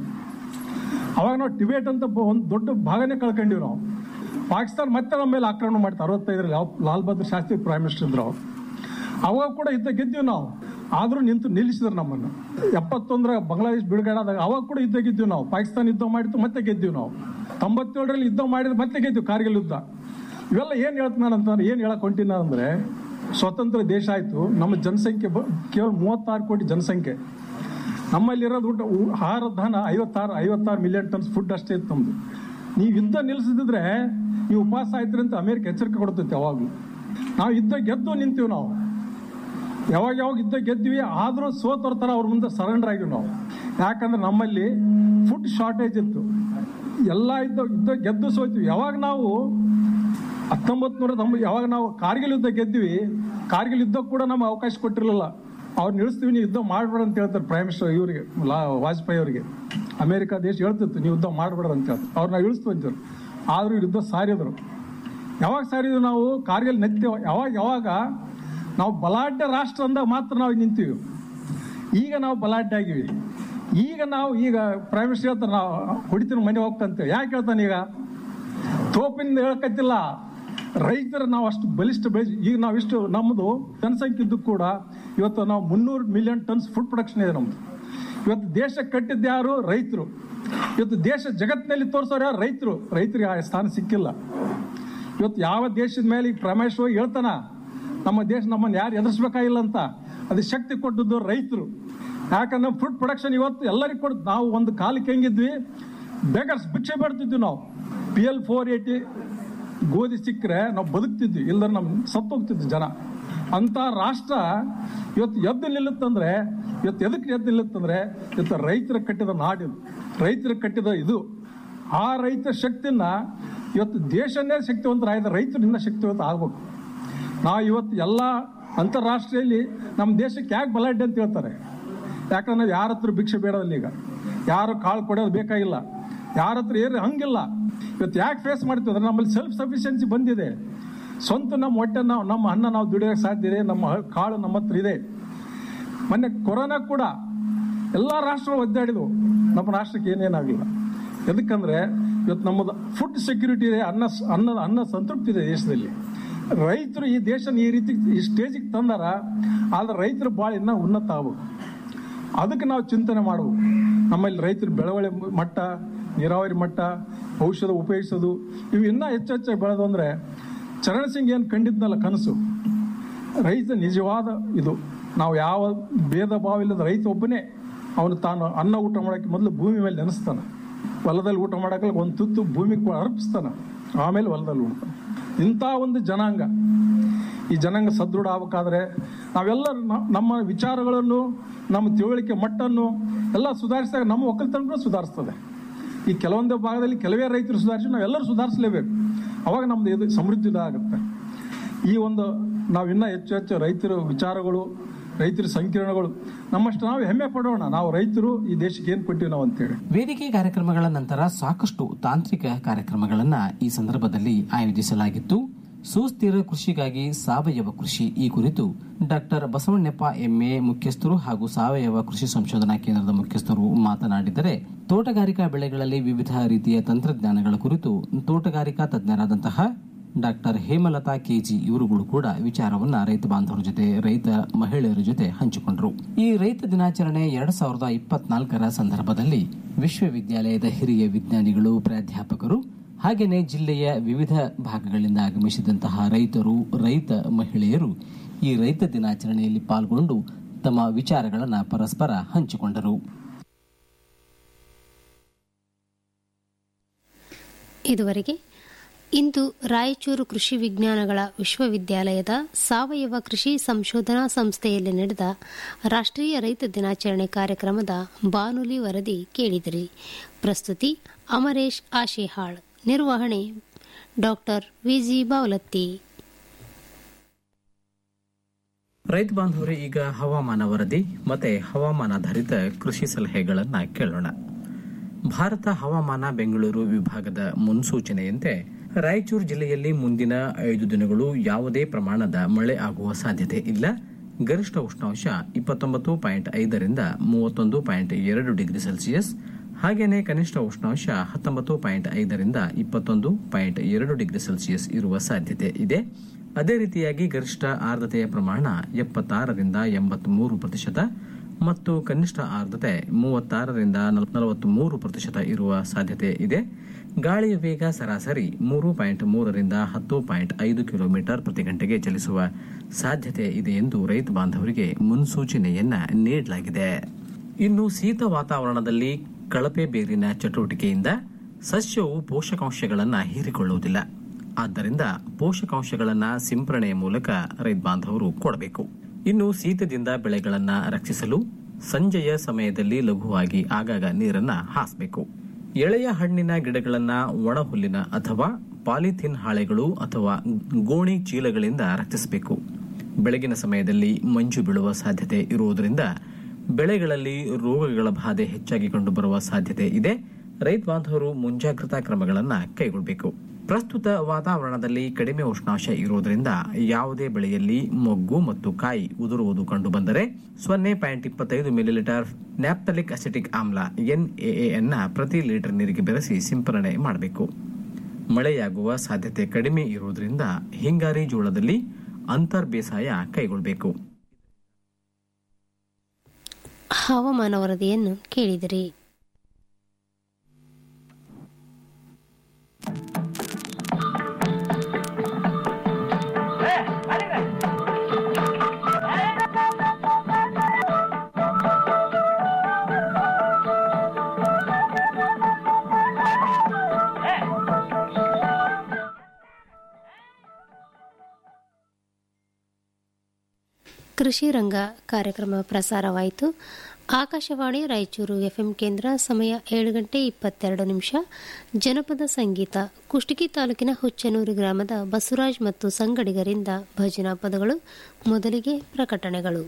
M: ಅವಾಗ ನಾವು ಟಿಬೇಟ್ ಅಂತ ಒಂದು ದೊಡ್ಡ ಭಾಗನೇ ಕಳ್ಕೊಂಡಿವಿ ನಾವು ಪಾಕಿಸ್ತಾನ ಮತ್ತೆ ನಮ್ಮ ಮೇಲೆ ಆಕ್ರಮಣ ಮಾಡ್ತಾರೆ ಅರವತ್ತೈದರಲ್ಲಿ ಯಾವ ಲಾಲ್ ಬಹದ್ದೂರ್ ಶಾಸ್ತ್ರಿ ಪ್ರೈಮ್ ಮಿನಿಸ್ಟರ್ ಇದ್ರು ಅವ್ರು ಅವಾಗ ಕೂಡ ಯುದ್ಧ ಗೆದ್ದೀವಿ ನಾವು ಆದರೂ ನಿಂತು ನಿಲ್ಲಿಸಿದ್ರು ನಮ್ಮನ್ನು ಎಪ್ಪತ್ತೊಂದರ ಬಾಂಗ್ಲಾದೇಶ ಬಿಡುಗಡೆ ಆದಾಗ ಅವಾಗ ಕೂಡ ಯುದ್ಧ ಗೆದ್ದೀವಿ ನಾವು ಪಾಕಿಸ್ತಾನ ಯುದ್ಧ ಮಾಡಿತ್ತು ಮತ್ತೆ ಗೆದ್ದೀವಿ ನಾವು ತೊಂಬತ್ತೇಳರಲ್ಲಿ ಯುದ್ಧ ಮಾಡಿದ್ರೆ ಮತ್ತೆ ಗೆದ್ದೀವಿ ಕಾರ್ಗಿಲ್ ಯುದ್ಧ ಇವೆಲ್ಲ ಏನು ಹೇಳ್ತೀನಿ ಅಂತಂದ್ರೆ ಏನು ಹೇಳಕ್ ಹೊಂಟಿನ ಅಂದರೆ ಸ್ವತಂತ್ರ ದೇಶ ಆಯಿತು ನಮ್ಮ ಜನಸಂಖ್ಯೆ ಬ ಕೇವಲ ಮೂವತ್ತಾರು ಕೋಟಿ ಜನಸಂಖ್ಯೆ ನಮ್ಮಲ್ಲಿರೋದು ಊಟ ಊ- ಆಹಾರ ಧಾನ ಐವತ್ತಾರು ಐವತ್ತಾರು ಮಿಲಿಯನ್ ಟನ್ಸ್ ಫುಡ್ ಅಷ್ಟೇ ಇತ್ತು ನಮ್ದು ನೀವು ಯುದ್ಧ ನಿಲ್ಲಿಸಿದ್ರೆ ನೀವು ಉಪವಾಸ ಆಯ್ತು ಅಂತ ಅಮೇರಿಕ ಎಚ್ಚರಿಕೆ ಕೊಡ್ತೈತೆ ಯಾವಾಗಲೂ ನಾವು ಯುದ್ಧ ಗೆದ್ದು ನಿಂತೀವಿ ನಾವು ಯಾವಾಗ ಯಾವಾಗ ಯುದ್ಧ ಗೆದ್ವಿ ಆದರೂ ಸೋತೋರ್ ಥರ ಅವ್ರ ಮುಂದೆ ಸರೆಂಡರ್ ಆಗಿವಿ ನಾವು ಯಾಕಂದ್ರೆ ನಮ್ಮಲ್ಲಿ ಫುಡ್ ಶಾರ್ಟೇಜ್ ಇತ್ತು ಎಲ್ಲ ಯುದ್ಧ ಯುದ್ಧ ಗೆದ್ದು ಸೋತೀವಿ ಯಾವಾಗ ನಾವು ಹತ್ತೊಂಬತ್ತು ನೂರ ತೊಂಬ ಯಾವಾಗ ನಾವು ಕಾರ್ಗಿಲ್ ಯುದ್ಧ ಗೆದ್ವಿ ಕಾರ್ಗಿಲ್ ಯುದ್ಧ ಕೂಡ ನಮ್ಗೆ ಅವಕಾಶ ಕೊಟ್ಟಿರಲಿಲ್ಲ ಅವ್ರು ನಿಲ್ಲಿಸ್ತೀವಿ ನೀವು ಯುದ್ಧ ಮಾಡಬೇಡ ಅಂತ ಹೇಳ್ತಾರೆ ಪ್ರೈಮ್ ಮಿನಿಸ್ಟರ್ ಇವರಿಗೆ ಲಾ ವಾಜಪೇಯಿ ಅವರಿಗೆ ಅಮೆರಿಕ ದೇಶ ಹೇಳ್ತಿತ್ತು ನೀವು ಯುದ್ಧ ಮಾಡಬೇಡ ಅಂತ ಹೇಳ್ತಾರೆ ಅವ್ರನ್ನ ಇಳಿಸ್ತು ಅಂತಾರೆ ಆದರೂ ಯುದ್ಧ ಸಾರಿದ್ರು ಯಾವಾಗ ಸಾರಿದ್ವಿ ನಾವು ಕಾರ್ಗಿಲ್ ನೆತ್ತೇವ ಯಾವಾಗ ಯಾವಾಗ ನಾವು ಬಲಾಢ್ಯ ರಾಷ್ಟ್ರ ಅಂದಾಗ ಮಾತ್ರ ನಾವು ನಿಂತೀವಿ ಈಗ ನಾವು ಬಲಾಢ್ಯ ಆಗಿವಿ ಈಗ ನಾವು ಈಗ ಪ್ರೈಮ್ ಮಿನಿಸ್ಟರ್ ಹೇಳ್ತಾರೆ ನಾವು ಹೊಡಿತೀನಿ ಮನೆ ಹೋಗ್ತಂತೇವೆ ಯಾಕೆ ಹೇಳ್ತಾನೆ ಈಗ ತೋಪಿನಿಂದ ಹೇಳಕತ್ತಿಲ್ಲ ರೈತರ ನಾವು ಅಷ್ಟು ಬಲಿಷ್ಠ ಬೆಳೆಸಿ ಈಗ ನಾವು ಇಷ್ಟು ನಮ್ಮದು ಜನಸಂಖ್ಯೆ ಇದ್ದು ಕೂಡ ಇವತ್ತು ನಾವು ಮುನ್ನೂರು ಮಿಲಿಯನ್ ಟನ್ಸ್ ಫುಡ್ ಪ್ರೊಡಕ್ಷನ್ ಇದೆ ನಮ್ಮದು ಇವತ್ತು ದೇಶ ಕಟ್ಟಿದ್ದು ಯಾರು ರೈತರು ಇವತ್ತು ದೇಶ ಜಗತ್ತಿನಲ್ಲಿ ತೋರಿಸೋರು ಯಾರು ರೈತರು ರೈತರಿಗೆ ಆ ಸ್ಥಾನ ಸಿಕ್ಕಿಲ್ಲ ಇವತ್ತು ಯಾವ ದೇಶದ ಮೇಲೆ ಈಗ ಪ್ರಮೇಶವಾಗಿ ಹೇಳ್ತಾನ ನಮ್ಮ ದೇಶ ನಮ್ಮನ್ನು ಯಾರು ಎದುರಿಸ್ಬೇಕಾಗಿಲ್ಲ ಅಂತ ಅದು ಶಕ್ತಿ ಕೊಟ್ಟದ್ದು ರೈತರು ಯಾಕಂದ್ರೆ ಫುಡ್ ಪ್ರೊಡಕ್ಷನ್ ಇವತ್ತು ಎಲ್ಲರಿಗೂ ಕೊಡ್ ನಾವು ಒಂದು ಕಾಲಕ್ಕೆ ಹೆಂಗಿದ್ವಿ ಬೇಗರ್ಸ್ ಭಿಕ್ಷೆ ಬೇಡ್ತಿದ್ವಿ ನಾವು ಪಿ ಎಲ್ ಫೋರ್ ಏಯ್ಟಿ ಗೋಧಿ ಸಿಕ್ಕರೆ ನಾವು ಬದುಕ್ತಿದ್ವಿ ಇಲ್ದ್ರೆ ನಮ್ಮ ಸತ್ತೋಗ್ತಿದ್ವಿ ಜನ ಅಂತ ರಾಷ್ಟ್ರ ಇವತ್ತು ಎದ್ದು ನಿಲ್ಲುತ್ತಂದ್ರೆ ಇವತ್ತು ಎದಕ್ಕೆ ಎದ್ದು ನಿಲ್ಲುತ್ತಂದ್ರೆ ಇವತ್ತು ರೈತರ ಕಟ್ಟಿದ ನಾಡಿದು ರೈತರ ಕಟ್ಟಿದ ಇದು ಆ ರೈತ ಶಕ್ತಿನ ಇವತ್ತು ದೇಶನೇ ಶಕ್ತಿವಂತರಾಯ್ದ ರೈತರಿಂದ ಶಕ್ತಿವಂತ ಆಗ್ಬೇಕು ನಾವು ಇವತ್ತು ಎಲ್ಲ ಅಂತಾರಾಷ್ಟ್ರೀಯಲ್ಲಿ ನಮ್ಮ ದೇಶಕ್ಕೆ ಯಾಕೆ ಬಲಾಢ್ಯ ಅಂತ ಹೇಳ್ತಾರೆ ಯಾಕಂದ್ರೆ ನಾವು ಯಾರ ಹತ್ರ ಭಿಕ್ಷೆ ಬೇಡೋದಿಲ್ಲ ಈಗ ಯಾರು ಕಾಳು ಕೊಡೋದು ಬೇಕಾಗಿಲ್ಲ ಯಾರ ಹತ್ರ ಏನು ಹಂಗಿಲ್ಲ ಇವತ್ತು ಯಾಕೆ ಫೇಸ್ ಮಾಡ್ತೀವಿ ಅಂದ್ರೆ ನಮ್ಮಲ್ಲಿ ಸೆಲ್ಫ್ ಸಫಿಷಿಯನ್ಸಿ ಬಂದಿದೆ ಸ್ವಂತ ನಮ್ಮ ಹೊಟ್ಟೆ ನಾವು ನಮ್ಮ ಅನ್ನ ನಾವು ದುಡಿಯೋಕೆ ಸಾಧ್ಯ ಇದೆ ನಮ್ಮ ಹ- ಕಾಳು ನಮ್ಮ ಹತ್ರ ಇದೆ ಮೊನ್ನೆ ಕೊರೋನಾ ಕೂಡ ಎಲ್ಲ ರಾಷ್ಟ್ರಗಳು ಒದ್ದಾಡಿದ್ವು ನಮ್ಮ ರಾಷ್ಟ್ರಕ್ಕೆ ಏನೇನಾಗಲಿಲ್ಲ ಎದಕ್ಕಂದ್ರೆ ಇವತ್ತು ನಮ್ಮದು ಫುಡ್ ಸೆಕ್ಯೂರಿಟಿ ಇದೆ ಅನ್ನ ಸ- ಅನ್ನ ಅನ್ನ ಸಂತೃಪ್ತಿ ಇದೆ ದೇಶದಲ್ಲಿ ರೈತರು ಈ ದೇಶನ ಈ ರೀತಿ ಈ ಸ್ಟೇಜಿಗೆ ತಂದಾರ ಆದ್ರೆ ರೈತರ ಭಾಳ ಇನ್ನೂ ಉನ್ನತ ಆಗ್ಬೇಕು ಅದಕ್ಕೆ ನಾವು ಚಿಂತನೆ ಮಾಡಬೇಕು ನಮ್ಮಲ್ಲಿ ರೈತರ ಬೆಳವಳಿ ಮಟ್ಟ ನೀರಾವರಿ ಮಟ್ಟ ಔಷಧ ಉಪಯೋಗಿಸೋದು ಇವು ಇನ್ನೂ ಹೆಚ್ಚು ಹೆಚ್ಚಾಗಿ ಬೆಳೆದು ಅಂದರೆ ಚರಣ್ ಸಿಂಗ್ ಏನು ಕಂಡಿದ್ನಲ್ಲ ಕನಸು ರೈತ ನಿಜವಾದ ಇದು ನಾವು ಯಾವ ಭೇದ ಭಾವ ಇಲ್ಲದ ರೈತ ಒಬ್ಬನೇ ಅವನು ತಾನು ಅನ್ನ ಊಟ ಮಾಡೋಕ್ಕೆ ಮೊದಲು ಭೂಮಿ ಮೇಲೆ ನೆನೆಸ್ತಾನೆ ಹೊಲದಲ್ಲಿ ಊಟ ಮಾಡೋಕ್ಕಲ್ಲ ಒಂದು ತುತ್ತು ಭೂಮಿಗೆ ಅರ್ಪಿಸ್ತಾನೆ ಆಮೇಲೆ ಹೊಲದಲ್ಲಿ ಊಟ ಇಂಥ ಒಂದು ಜನಾಂಗ ಈ ಜನಾಂಗ ಸದೃಢ ಆಗಬೇಕಾದ್ರೆ ನಾವೆಲ್ಲ ನ- ನಮ್ಮ ವಿಚಾರಗಳನ್ನು ನಮ್ಮ ತಿಳುವಳಿಕೆ ಮಟ್ಟನ್ನು ಎಲ್ಲ ಸುಧಾರಿಸಿದಾಗ ನಮ್ಮ ಒಕ್ಕಲ್ತನ ಕೂಡ ಸುಧಾರಿಸ್ತದೆ ಈ ಕೆಲವೊಂದು ಭಾಗದಲ್ಲಿ ಕೆಲವೇ ರೈತರು ಸುಧಾರಿಸಿ ನಾವೆಲ್ಲರೂ ಸುಧಾರಿಸಲೇಬೇಕು ಅವಾಗ ನಮ್ದು ಇದು ಸಮೃದ್ಧಿ ಆಗುತ್ತೆ ಈ ಒಂದು ನಾವು ಇನ್ನೂ ಹೆಚ್ಚು ಹೆಚ್ಚು ರೈತರ ವಿಚಾರಗಳು ರೈತರ ಸಂಕೀರ್ಣಗಳು ನಮ್ಮಷ್ಟು ನಾವು ಹೆಮ್ಮೆ ಪಡೋಣ ನಾವು ರೈತರು ಈ ದೇಶಕ್ಕೆ ಏನು ಕೊಟ್ಟಿವಿ ನಾವು ಅಂತೇಳಿ
G: ವೇದಿಕೆ ಕಾರ್ಯಕ್ರಮಗಳ ನಂತರ ಸಾಕಷ್ಟು ತಾಂತ್ರಿಕ ಕಾರ್ಯಕ್ರಮಗಳನ್ನ ಈ ಸಂದರ್ಭದಲ್ಲಿ ಆಯೋಜಿಸಲಾಗಿತ್ತು ಸುಸ್ಥಿರ ಕೃಷಿಗಾಗಿ ಸಾವಯವ ಕೃಷಿ ಈ ಕುರಿತು ಡಾಕ್ಟರ್ ಬಸವಣ್ಣಪ್ಪ ಎಂಎ ಮುಖ್ಯಸ್ಥರು ಹಾಗೂ ಸಾವಯವ ಕೃಷಿ ಸಂಶೋಧನಾ ಕೇಂದ್ರದ ಮುಖ್ಯಸ್ಥರು ಮಾತನಾಡಿದರೆ ತೋಟಗಾರಿಕಾ ಬೆಳೆಗಳಲ್ಲಿ ವಿವಿಧ ರೀತಿಯ ತಂತ್ರಜ್ಞಾನಗಳ ಕುರಿತು ತೋಟಗಾರಿಕಾ ತಜ್ಞರಾದಂತಹ ಡಾಕ್ಟರ್ ಹೇಮಲತಾ ಕೆಜಿ ಇವರುಗಳು ಕೂಡ ವಿಚಾರವನ್ನ ರೈತ ಬಾಂಧವರ ಜೊತೆ ರೈತ ಮಹಿಳೆಯರ ಜೊತೆ ಹಂಚಿಕೊಂಡರು ಈ ರೈತ ದಿನಾಚರಣೆ ಎರಡ್ ಸಾವಿರದ ಇಪ್ಪತ್ನಾಲ್ಕರ ಸಂದರ್ಭದಲ್ಲಿ ವಿಶ್ವವಿದ್ಯಾಲಯದ ಹಿರಿಯ ವಿಜ್ಞಾನಿಗಳು ಪ್ರಾಧ್ಯಾಪಕರು ಹಾಗೆಯೇ ಜಿಲ್ಲೆಯ ವಿವಿಧ ಭಾಗಗಳಿಂದ ಆಗಮಿಸಿದಂತಹ ರೈತರು ರೈತ ಮಹಿಳೆಯರು ಈ ರೈತ ದಿನಾಚರಣೆಯಲ್ಲಿ ಪಾಲ್ಗೊಂಡು ತಮ್ಮ ವಿಚಾರಗಳನ್ನು ಪರಸ್ಪರ ಹಂಚಿಕೊಂಡರು
E: ಇದುವರೆಗೆ ಇಂದು ರಾಯಚೂರು ಕೃಷಿ ವಿಜ್ಞಾನಗಳ ವಿಶ್ವವಿದ್ಯಾಲಯದ ಸಾವಯವ ಕೃಷಿ ಸಂಶೋಧನಾ ಸಂಸ್ಥೆಯಲ್ಲಿ ನಡೆದ ರಾಷ್ಟ್ರೀಯ ರೈತ ದಿನಾಚರಣೆ ಕಾರ್ಯಕ್ರಮದ ಬಾನುಲಿ ವರದಿ ಕೇಳಿದಿರಿ ಪ್ರಸ್ತುತಿ ಅಮರೇಶ್ ಆಶಿಹಾಳ್ ನಿರ್ವಹಣೆ ಡಾಕ್ಟರ್ ವಿಜಿ ಬಾವಲತ್ತಿ
G: ರೈತ ಬಾಂಧವರೇ ಈಗ ಹವಾಮಾನ ವರದಿ ಮತ್ತೆ ಹವಾಮಾನಾಧಾರಿತ ಕೃಷಿ ಸಲಹೆಗಳನ್ನ ಕೇಳೋಣ ಭಾರತ ಹವಾಮಾನ ಬೆಂಗಳೂರು ವಿಭಾಗದ ಮುನ್ಸೂಚನೆಯಂತೆ ರಾಯಚೂರು ಜಿಲ್ಲೆಯಲ್ಲಿ ಮುಂದಿನ ಐದು ದಿನಗಳು ಯಾವುದೇ ಪ್ರಮಾಣದ ಮಳೆ ಆಗುವ ಸಾಧ್ಯತೆ ಇಲ್ಲ ಗರಿಷ್ಠ ಉಷ್ಣಾಂಶ ಇಪ್ಪತ್ತೊಂಬತ್ತು ಪಾಯಿಂಟ್ ಐದರಿಂದ ಮೂವತ್ತೊಂದು ಪಾಯಿಂಟ್ ಎರಡು ಡಿಗ್ರಿ ಸೆಲ್ಸಿಯಸ್ ಹಾಗೆಯೇ ಕನಿಷ್ಠ ಉಷ್ಣಾಂಶ ಹತ್ತೊಂಬತ್ತು ಪಾಯಿಂಟ್ ಐದರಿಂದ ಇಪ್ಪತ್ತೊಂದು ಪಾಯಿಂಟ್ ಎರಡು ಡಿಗ್ರಿ ಸೆಲ್ಸಿಯಸ್ ಇರುವ ಸಾಧ್ಯತೆ ಇದೆ ಅದೇ ರೀತಿಯಾಗಿ ಗರಿಷ್ಠ ಆರ್ದ್ರತೆಯ ಪ್ರಮಾಣ ಎಪ್ಪತ್ತಾರರಿಂದ ಎಂಬತ್ಮೂರು ಪ್ರತಿಶತ ಮತ್ತು ಕನಿಷ್ಠ ಆರ್ದ್ರತೆ ಮೂವತ್ತಾರರಿಂದ ನಲವತ್ಮೂರು ಪ್ರತಿಶತ ಇರುವ ಸಾಧ್ಯತೆ ಇದೆ ಗಾಳಿಯ ವೇಗ ಸರಾಸರಿ ಮೂರು ಪಾಯಿಂಟ್ ಮೂರರಿಂದ ಹತ್ತು ಪಾಯಿಂಟ್ ಐದು ಕಿಲೋಮೀಟರ್ ಪ್ರತಿ ಗಂಟೆಗೆ ಚಲಿಸುವ ಸಾಧ್ಯತೆ ಇದೆ ಎಂದು ರೈತ ಬಾಂಧವರಿಗೆ ಮುನ್ಸೂಚನೆಯನ್ನ ನೀಡಲಾಗಿದೆ ಇನ್ನು ಶೀತ ವಾತಾವರಣದಲ್ಲಿ ಕಳಪೆ ಬೇರಿನ ಚಟುವಟಿಕೆಯಿಂದ ಸಸ್ಯವು ಪೋಷಕಾಂಶಗಳನ್ನು ಹೀರಿಕೊಳ್ಳುವುದಿಲ್ಲ ಆದ್ದರಿಂದ ಪೋಷಕಾಂಶಗಳನ್ನು ಸಿಂಪರಣೆಯ ಮೂಲಕ ರೈತ ಬಾಂಧವರು ಕೊಡಬೇಕು ಇನ್ನು ಶೀತದಿಂದ ಬೆಳೆಗಳನ್ನ ರಕ್ಷಿಸಲು ಸಂಜೆಯ ಸಮಯದಲ್ಲಿ ಲಘುವಾಗಿ ಆಗಾಗ ನೀರನ್ನ ಹಾಸಬೇಕು ಎಳೆಯ ಹಣ್ಣಿನ ಗಿಡಗಳನ್ನ ಒಣ ಹುಲ್ಲಿನ ಅಥವಾ ಪಾಲಿಥಿನ್ ಹಾಳೆಗಳು ಅಥವಾ ಗೋಣಿ ಚೀಲಗಳಿಂದ ರಕ್ಷಿಸಬೇಕು ಬೆಳಗಿನ ಸಮಯದಲ್ಲಿ ಮಂಜು ಬೀಳುವ ಸಾಧ್ಯತೆ ಇರುವುದರಿಂದ ಬೆಳೆಗಳಲ್ಲಿ ರೋಗಗಳ ಬಾಧೆ ಹೆಚ್ಚಾಗಿ ಕಂಡುಬರುವ ಸಾಧ್ಯತೆ ಇದೆ ರೈತ ಬಾಂಧವರು ಮುಂಜಾಗ್ರತಾ ಕ್ರಮಗಳನ್ನು ಕೈಗೊಳ್ಳಬೇಕು ಪ್ರಸ್ತುತ ವಾತಾವರಣದಲ್ಲಿ ಕಡಿಮೆ ಉಷ್ಣಾಂಶ ಇರುವುದರಿಂದ ಯಾವುದೇ ಬೆಳೆಯಲ್ಲಿ ಮೊಗ್ಗು ಮತ್ತು ಕಾಯಿ ಉದುರುವುದು ಕಂಡುಬಂದರೆ ಸೊನ್ನೆ ಪಾಯಿಂಟ್ ಇಪ್ಪತ್ತೈದು ಮಿಲಿಲೀಟರ್ ನ್ಯಾಪ್ತಲಿಕ್ ಅಸಿಟಿಕ್ ಆಮ್ಲ ಎನ್ಎಎ ಅನ್ನ ಪ್ರತಿ ಲೀಟರ್ ನೀರಿಗೆ ಬೆರೆಸಿ ಸಿಂಪರಣೆ ಮಾಡಬೇಕು ಮಳೆಯಾಗುವ ಸಾಧ್ಯತೆ ಕಡಿಮೆ ಇರುವುದರಿಂದ ಹಿಂಗಾರಿ ಜೋಳದಲ್ಲಿ ಅಂತರ್ ಬೇಸಾಯ ಕೈಗೊಳ್ಳಬೇಕು
E: ಹವಾಮಾನ ವರದಿಯನ್ನು ಕೇಳಿದಿರಿ ಕೃಷಿ ರಂಗ ಕಾರ್ಯಕ್ರಮ ಪ್ರಸಾರವಾಯಿತು ಆಕಾಶವಾಣಿ ರಾಯಚೂರು ಎಫ್ಎಂ ಕೇಂದ್ರ ಸಮಯ ಏಳು ಗಂಟೆ ಇಪ್ಪತ್ತೆರಡು ನಿಮಿಷ ಜನಪದ ಸಂಗೀತ ಕುಷ್ಟಗಿ ತಾಲೂಕಿನ ಹುಚ್ಚನೂರು ಗ್ರಾಮದ ಬಸವರಾಜ್ ಮತ್ತು ಸಂಗಡಿಗರಿಂದ ಭಜನಾ ಪದಗಳು ಮೊದಲಿಗೆ ಪ್ರಕಟಣೆಗಳು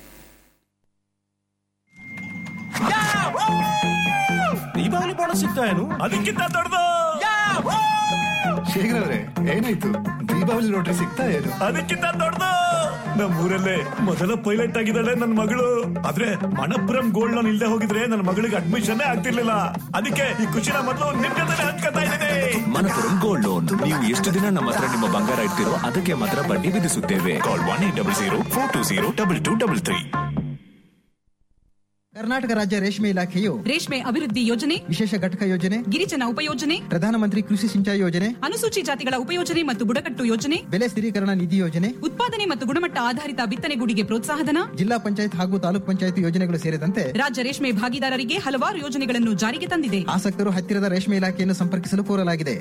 N: ದೀಪಾವಳಿ ಬೋನಸ್ ಸಿಗ್ತಾ ಏನು ಅದಕ್ಕಿಂತ ದೊಡ್ಡದು
O: ಶೇಖರ್ ಅವ್ರೆ ಏನಾಯ್ತು ದೀಪಾವಳಿ ಲಾಟ್ರಿ ಸಿಗ್ತಾ ಏನು
N: ಅದಕ್ಕಿಂತ ದೊಡ್ಡದು ನಮ್ಮೂರಲ್ಲೇ ಮೊದಲ ಪೈಲಟ್ ಆಗಿದ್ದಾಳೆ ನನ್ನ ಮಗಳು ಆದ್ರೆ ಮಣಪುರಂ ಗೋಲ್ಡ್ ಲೋನ್ ಇಲ್ದೆ ಹೋಗಿದ್ರೆ ನನ್ನ ಮಗಳಿಗೆ ಅಡ್ಮಿಷನ್ ಆಗ್ತಿರ್ಲಿಲ್ಲ ಅದಕ್ಕೆ ಈ ಖುಷಿನ ಮೊದಲು ನಿಮ್ ಜೊತೆ ಹಂಚ್ಕೊತಾ ಇದ್ದೀನಿ
P: ಮನಪುರಂ ಗೋಲ್ಡ್ ಲೋನ್ ನೀವು ಎಷ್ಟು ದಿನ ನಮ್ಮ ಹತ್ರ ನಿಮ್ಮ ಬಂಗಾರ ಇಡ್ತಿರೋ ಅದಕ್ಕೆ ಮಾತ್ರ ಬಡ್ಡಿ ವಿಧಿಸುತ್ತೇವೆ call one eight double zero four two zero double two double three
Q: Karnataka ರಾಜ್ಯ ರೇಷ್ಮೆ ಇಲಾಖೆಯು
R: ರೇಷ್ಮೆ ಅಭಿವೃದ್ಧಿ ಯೋಜನೆ
Q: ವಿಶೇಷ ಘಟಕ ಯೋಜನೆ
R: ಗಿರಿಜನ ಉಪಯೋಜನೆ
Q: ಪ್ರಧಾನಮಂತ್ರಿ ಕೃಷಿ ಸಿಂಚಾಯಿ ಯೋಜನೆ
R: ಅನುಸೂಚಿ ಜಾತಿಗಳ ಉಪಯೋಜನೆ ಮತ್ತು ಬುಡಕಟ್ಟು ಯೋಜನೆ
Q: ಬೆಲೆ ಸ್ಥಿರೀಕರಣ ನಿಧಿ ಯೋಜನೆ
R: ಉತ್ಪಾದನೆ ಮತ್ತು ಗುಣಮಟ್ಟ ಆಧಾರಿತ ಬಿತ್ತನೆಗೂಡಿಗೆ ಪ್ರೋತ್ಸಾಹಧನ
Q: ಜಿಲ್ಲಾ ಪಂಚಾಯತ್ ಹಾಗೂ ತಾಲೂಕ್ ಪಂಚಾಯತ್ ಯೋಜನೆಗಳು ಸೇರಿದಂತೆ
R: ರಾಜ್ಯ ರೇಷ್ಮೆ ಭಾಗಿದಾರರಿಗೆ ಹಲವಾರು ಯೋಜನೆಗಳನ್ನು ಜಾರಿಗೆ ತಂದಿದೆ
Q: ಆಸಕ್ತರು ಹತ್ತಿರದ ರೇಷ್ಮೆ ಇಲಾಖೆಯನ್ನು ಸಂಪರ್ಕಿಸಲು ಕೋರಲಾಗಿದೆ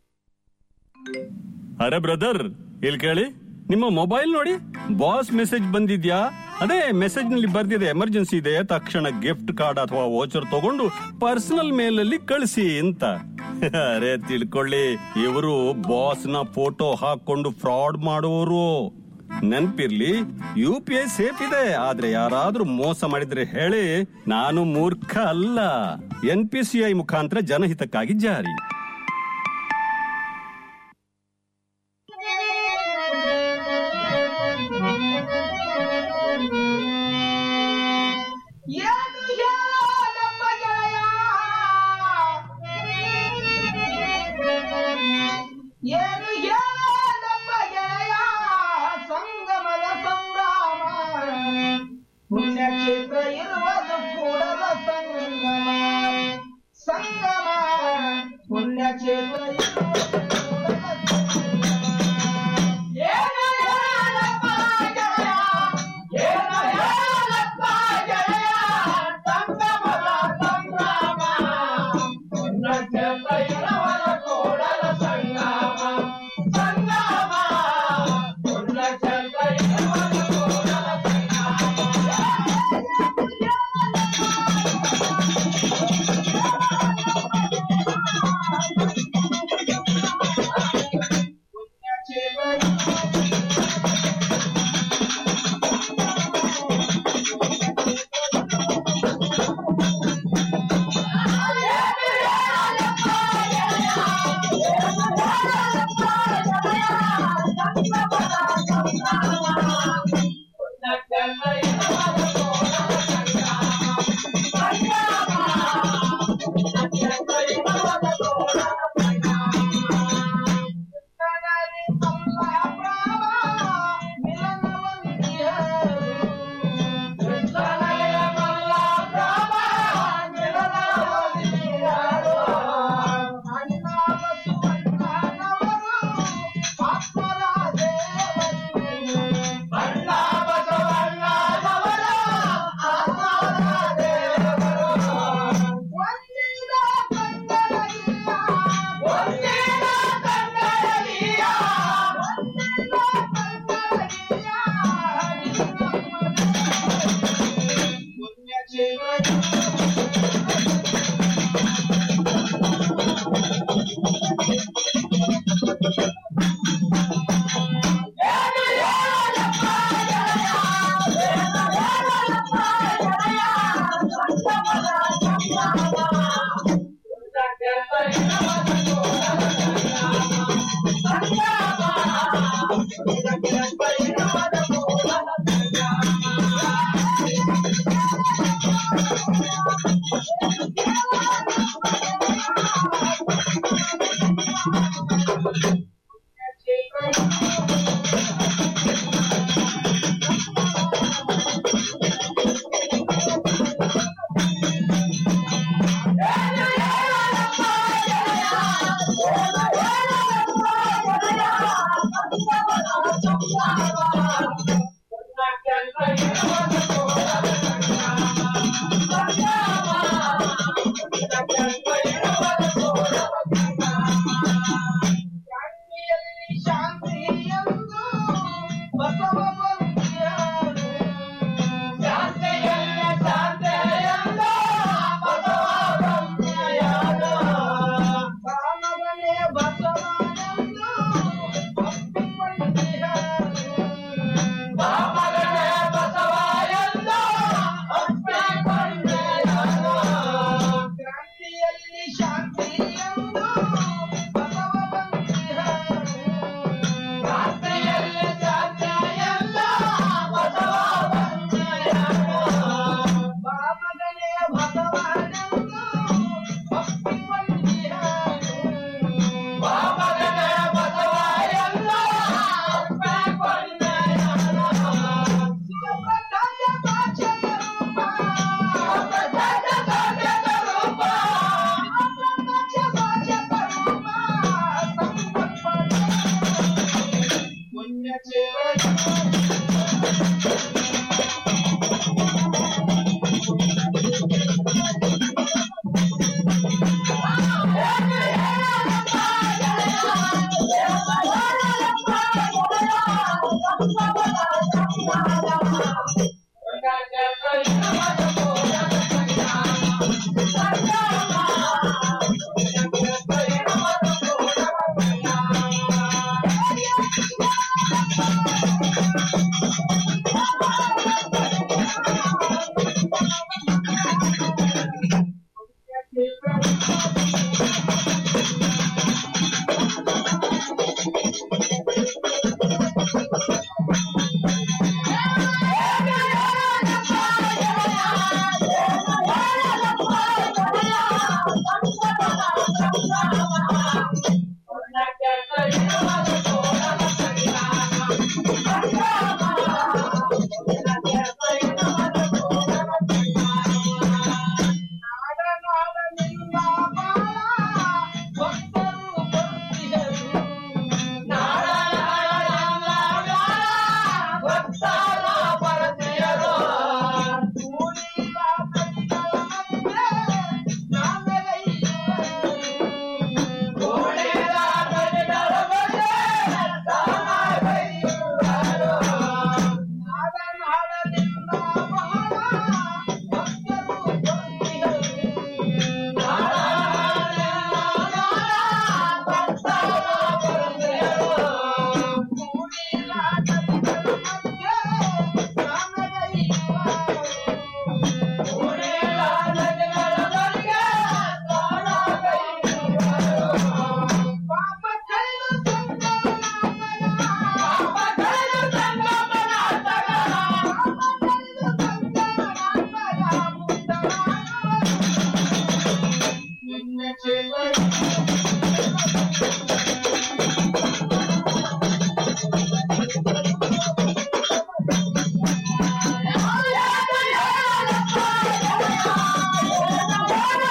S: ಅರೆ ಬ್ರದರ್ ಇಲ್ಲಿ ಕೇಳಿ ನಿಮ್ಮ ಮೊಬೈಲ್ ನೋಡಿ ಬಾಸ್ ಮೆಸೇಜ್ ಬಂದಿದ್ಯಾ ಅದೇ ಮೆಸೇಜ್ ನಲ್ಲಿ ಬರ್ದಿದೆ ಎಮರ್ಜೆನ್ಸಿ ಇದೆ ತಕ್ಷಣ ಗಿಫ್ಟ್ ಕಾರ್ಡ್ ಅಥವಾ ವೋಚರ್ ತಗೊಂಡು ಪರ್ಸನಲ್ ಮೇಲ್ ಅಲ್ಲಿ ಕಳಿಸಿ ಅಂತ ಅರೆ ತಿಳ್ಕೊಳ್ಳಿ ಇವರು ಬಾಸ್ ನ ಫೋಟೋ ಹಾಕೊಂಡು ಫ್ರಾಡ್ ಮಾಡುವವರು ನೆನ್ಪಿರ್ಲಿ ಯು ಪಿ ಐ ಸೇಫ್ ಇದೆ ಆದ್ರೆ ಯಾರಾದ್ರೂ ಮೋಸ ಮಾಡಿದ್ರೆ ಹೇಳಿ ನಾನು ಮೂರ್ಖ ಅಲ್ಲ ಎನ್ ಪಿ ಸಿ ಐ ಮುಖಾಂತರ ಜನಹಿತಕ್ಕಾಗಿ ಜಾರಿ
F: ಏನು ಹೇಳಪ್ಪ ಗೆಳೆಯ ಸಂಗಮದ ಸಂಭ್ರಮ ಪುಣ್ಯಕ್ಷೇತ್ರ ಇರುವುದು ಕೂಡಲ ಸಂಗಮ ಸಂಗಮ ಪುಣ್ಯಕ್ಷೇತ್ರ ಇರುವುದು ಕೂಡಲ ಸಂಗಮ. ಏನು ಹೇಳಪ್ಪ ಗೆಳೆಯ ಏನು ಹೇಳಪ್ಪ ಗೆಳೆಯ ಸಂಗಮದ ಸಂಭ್ರಮ ಪುಣ್ಯಕ್ಷೇತ್ರ ಇರುವುದು ಕೂಡಲ ಸಂಗಮ ಸಂಗಮ ಪುಣ್ಯಕ್ಷೇತ್ರ ಇರುವುದು ಕೂಡಲ ಸಂಗಮ Thank you.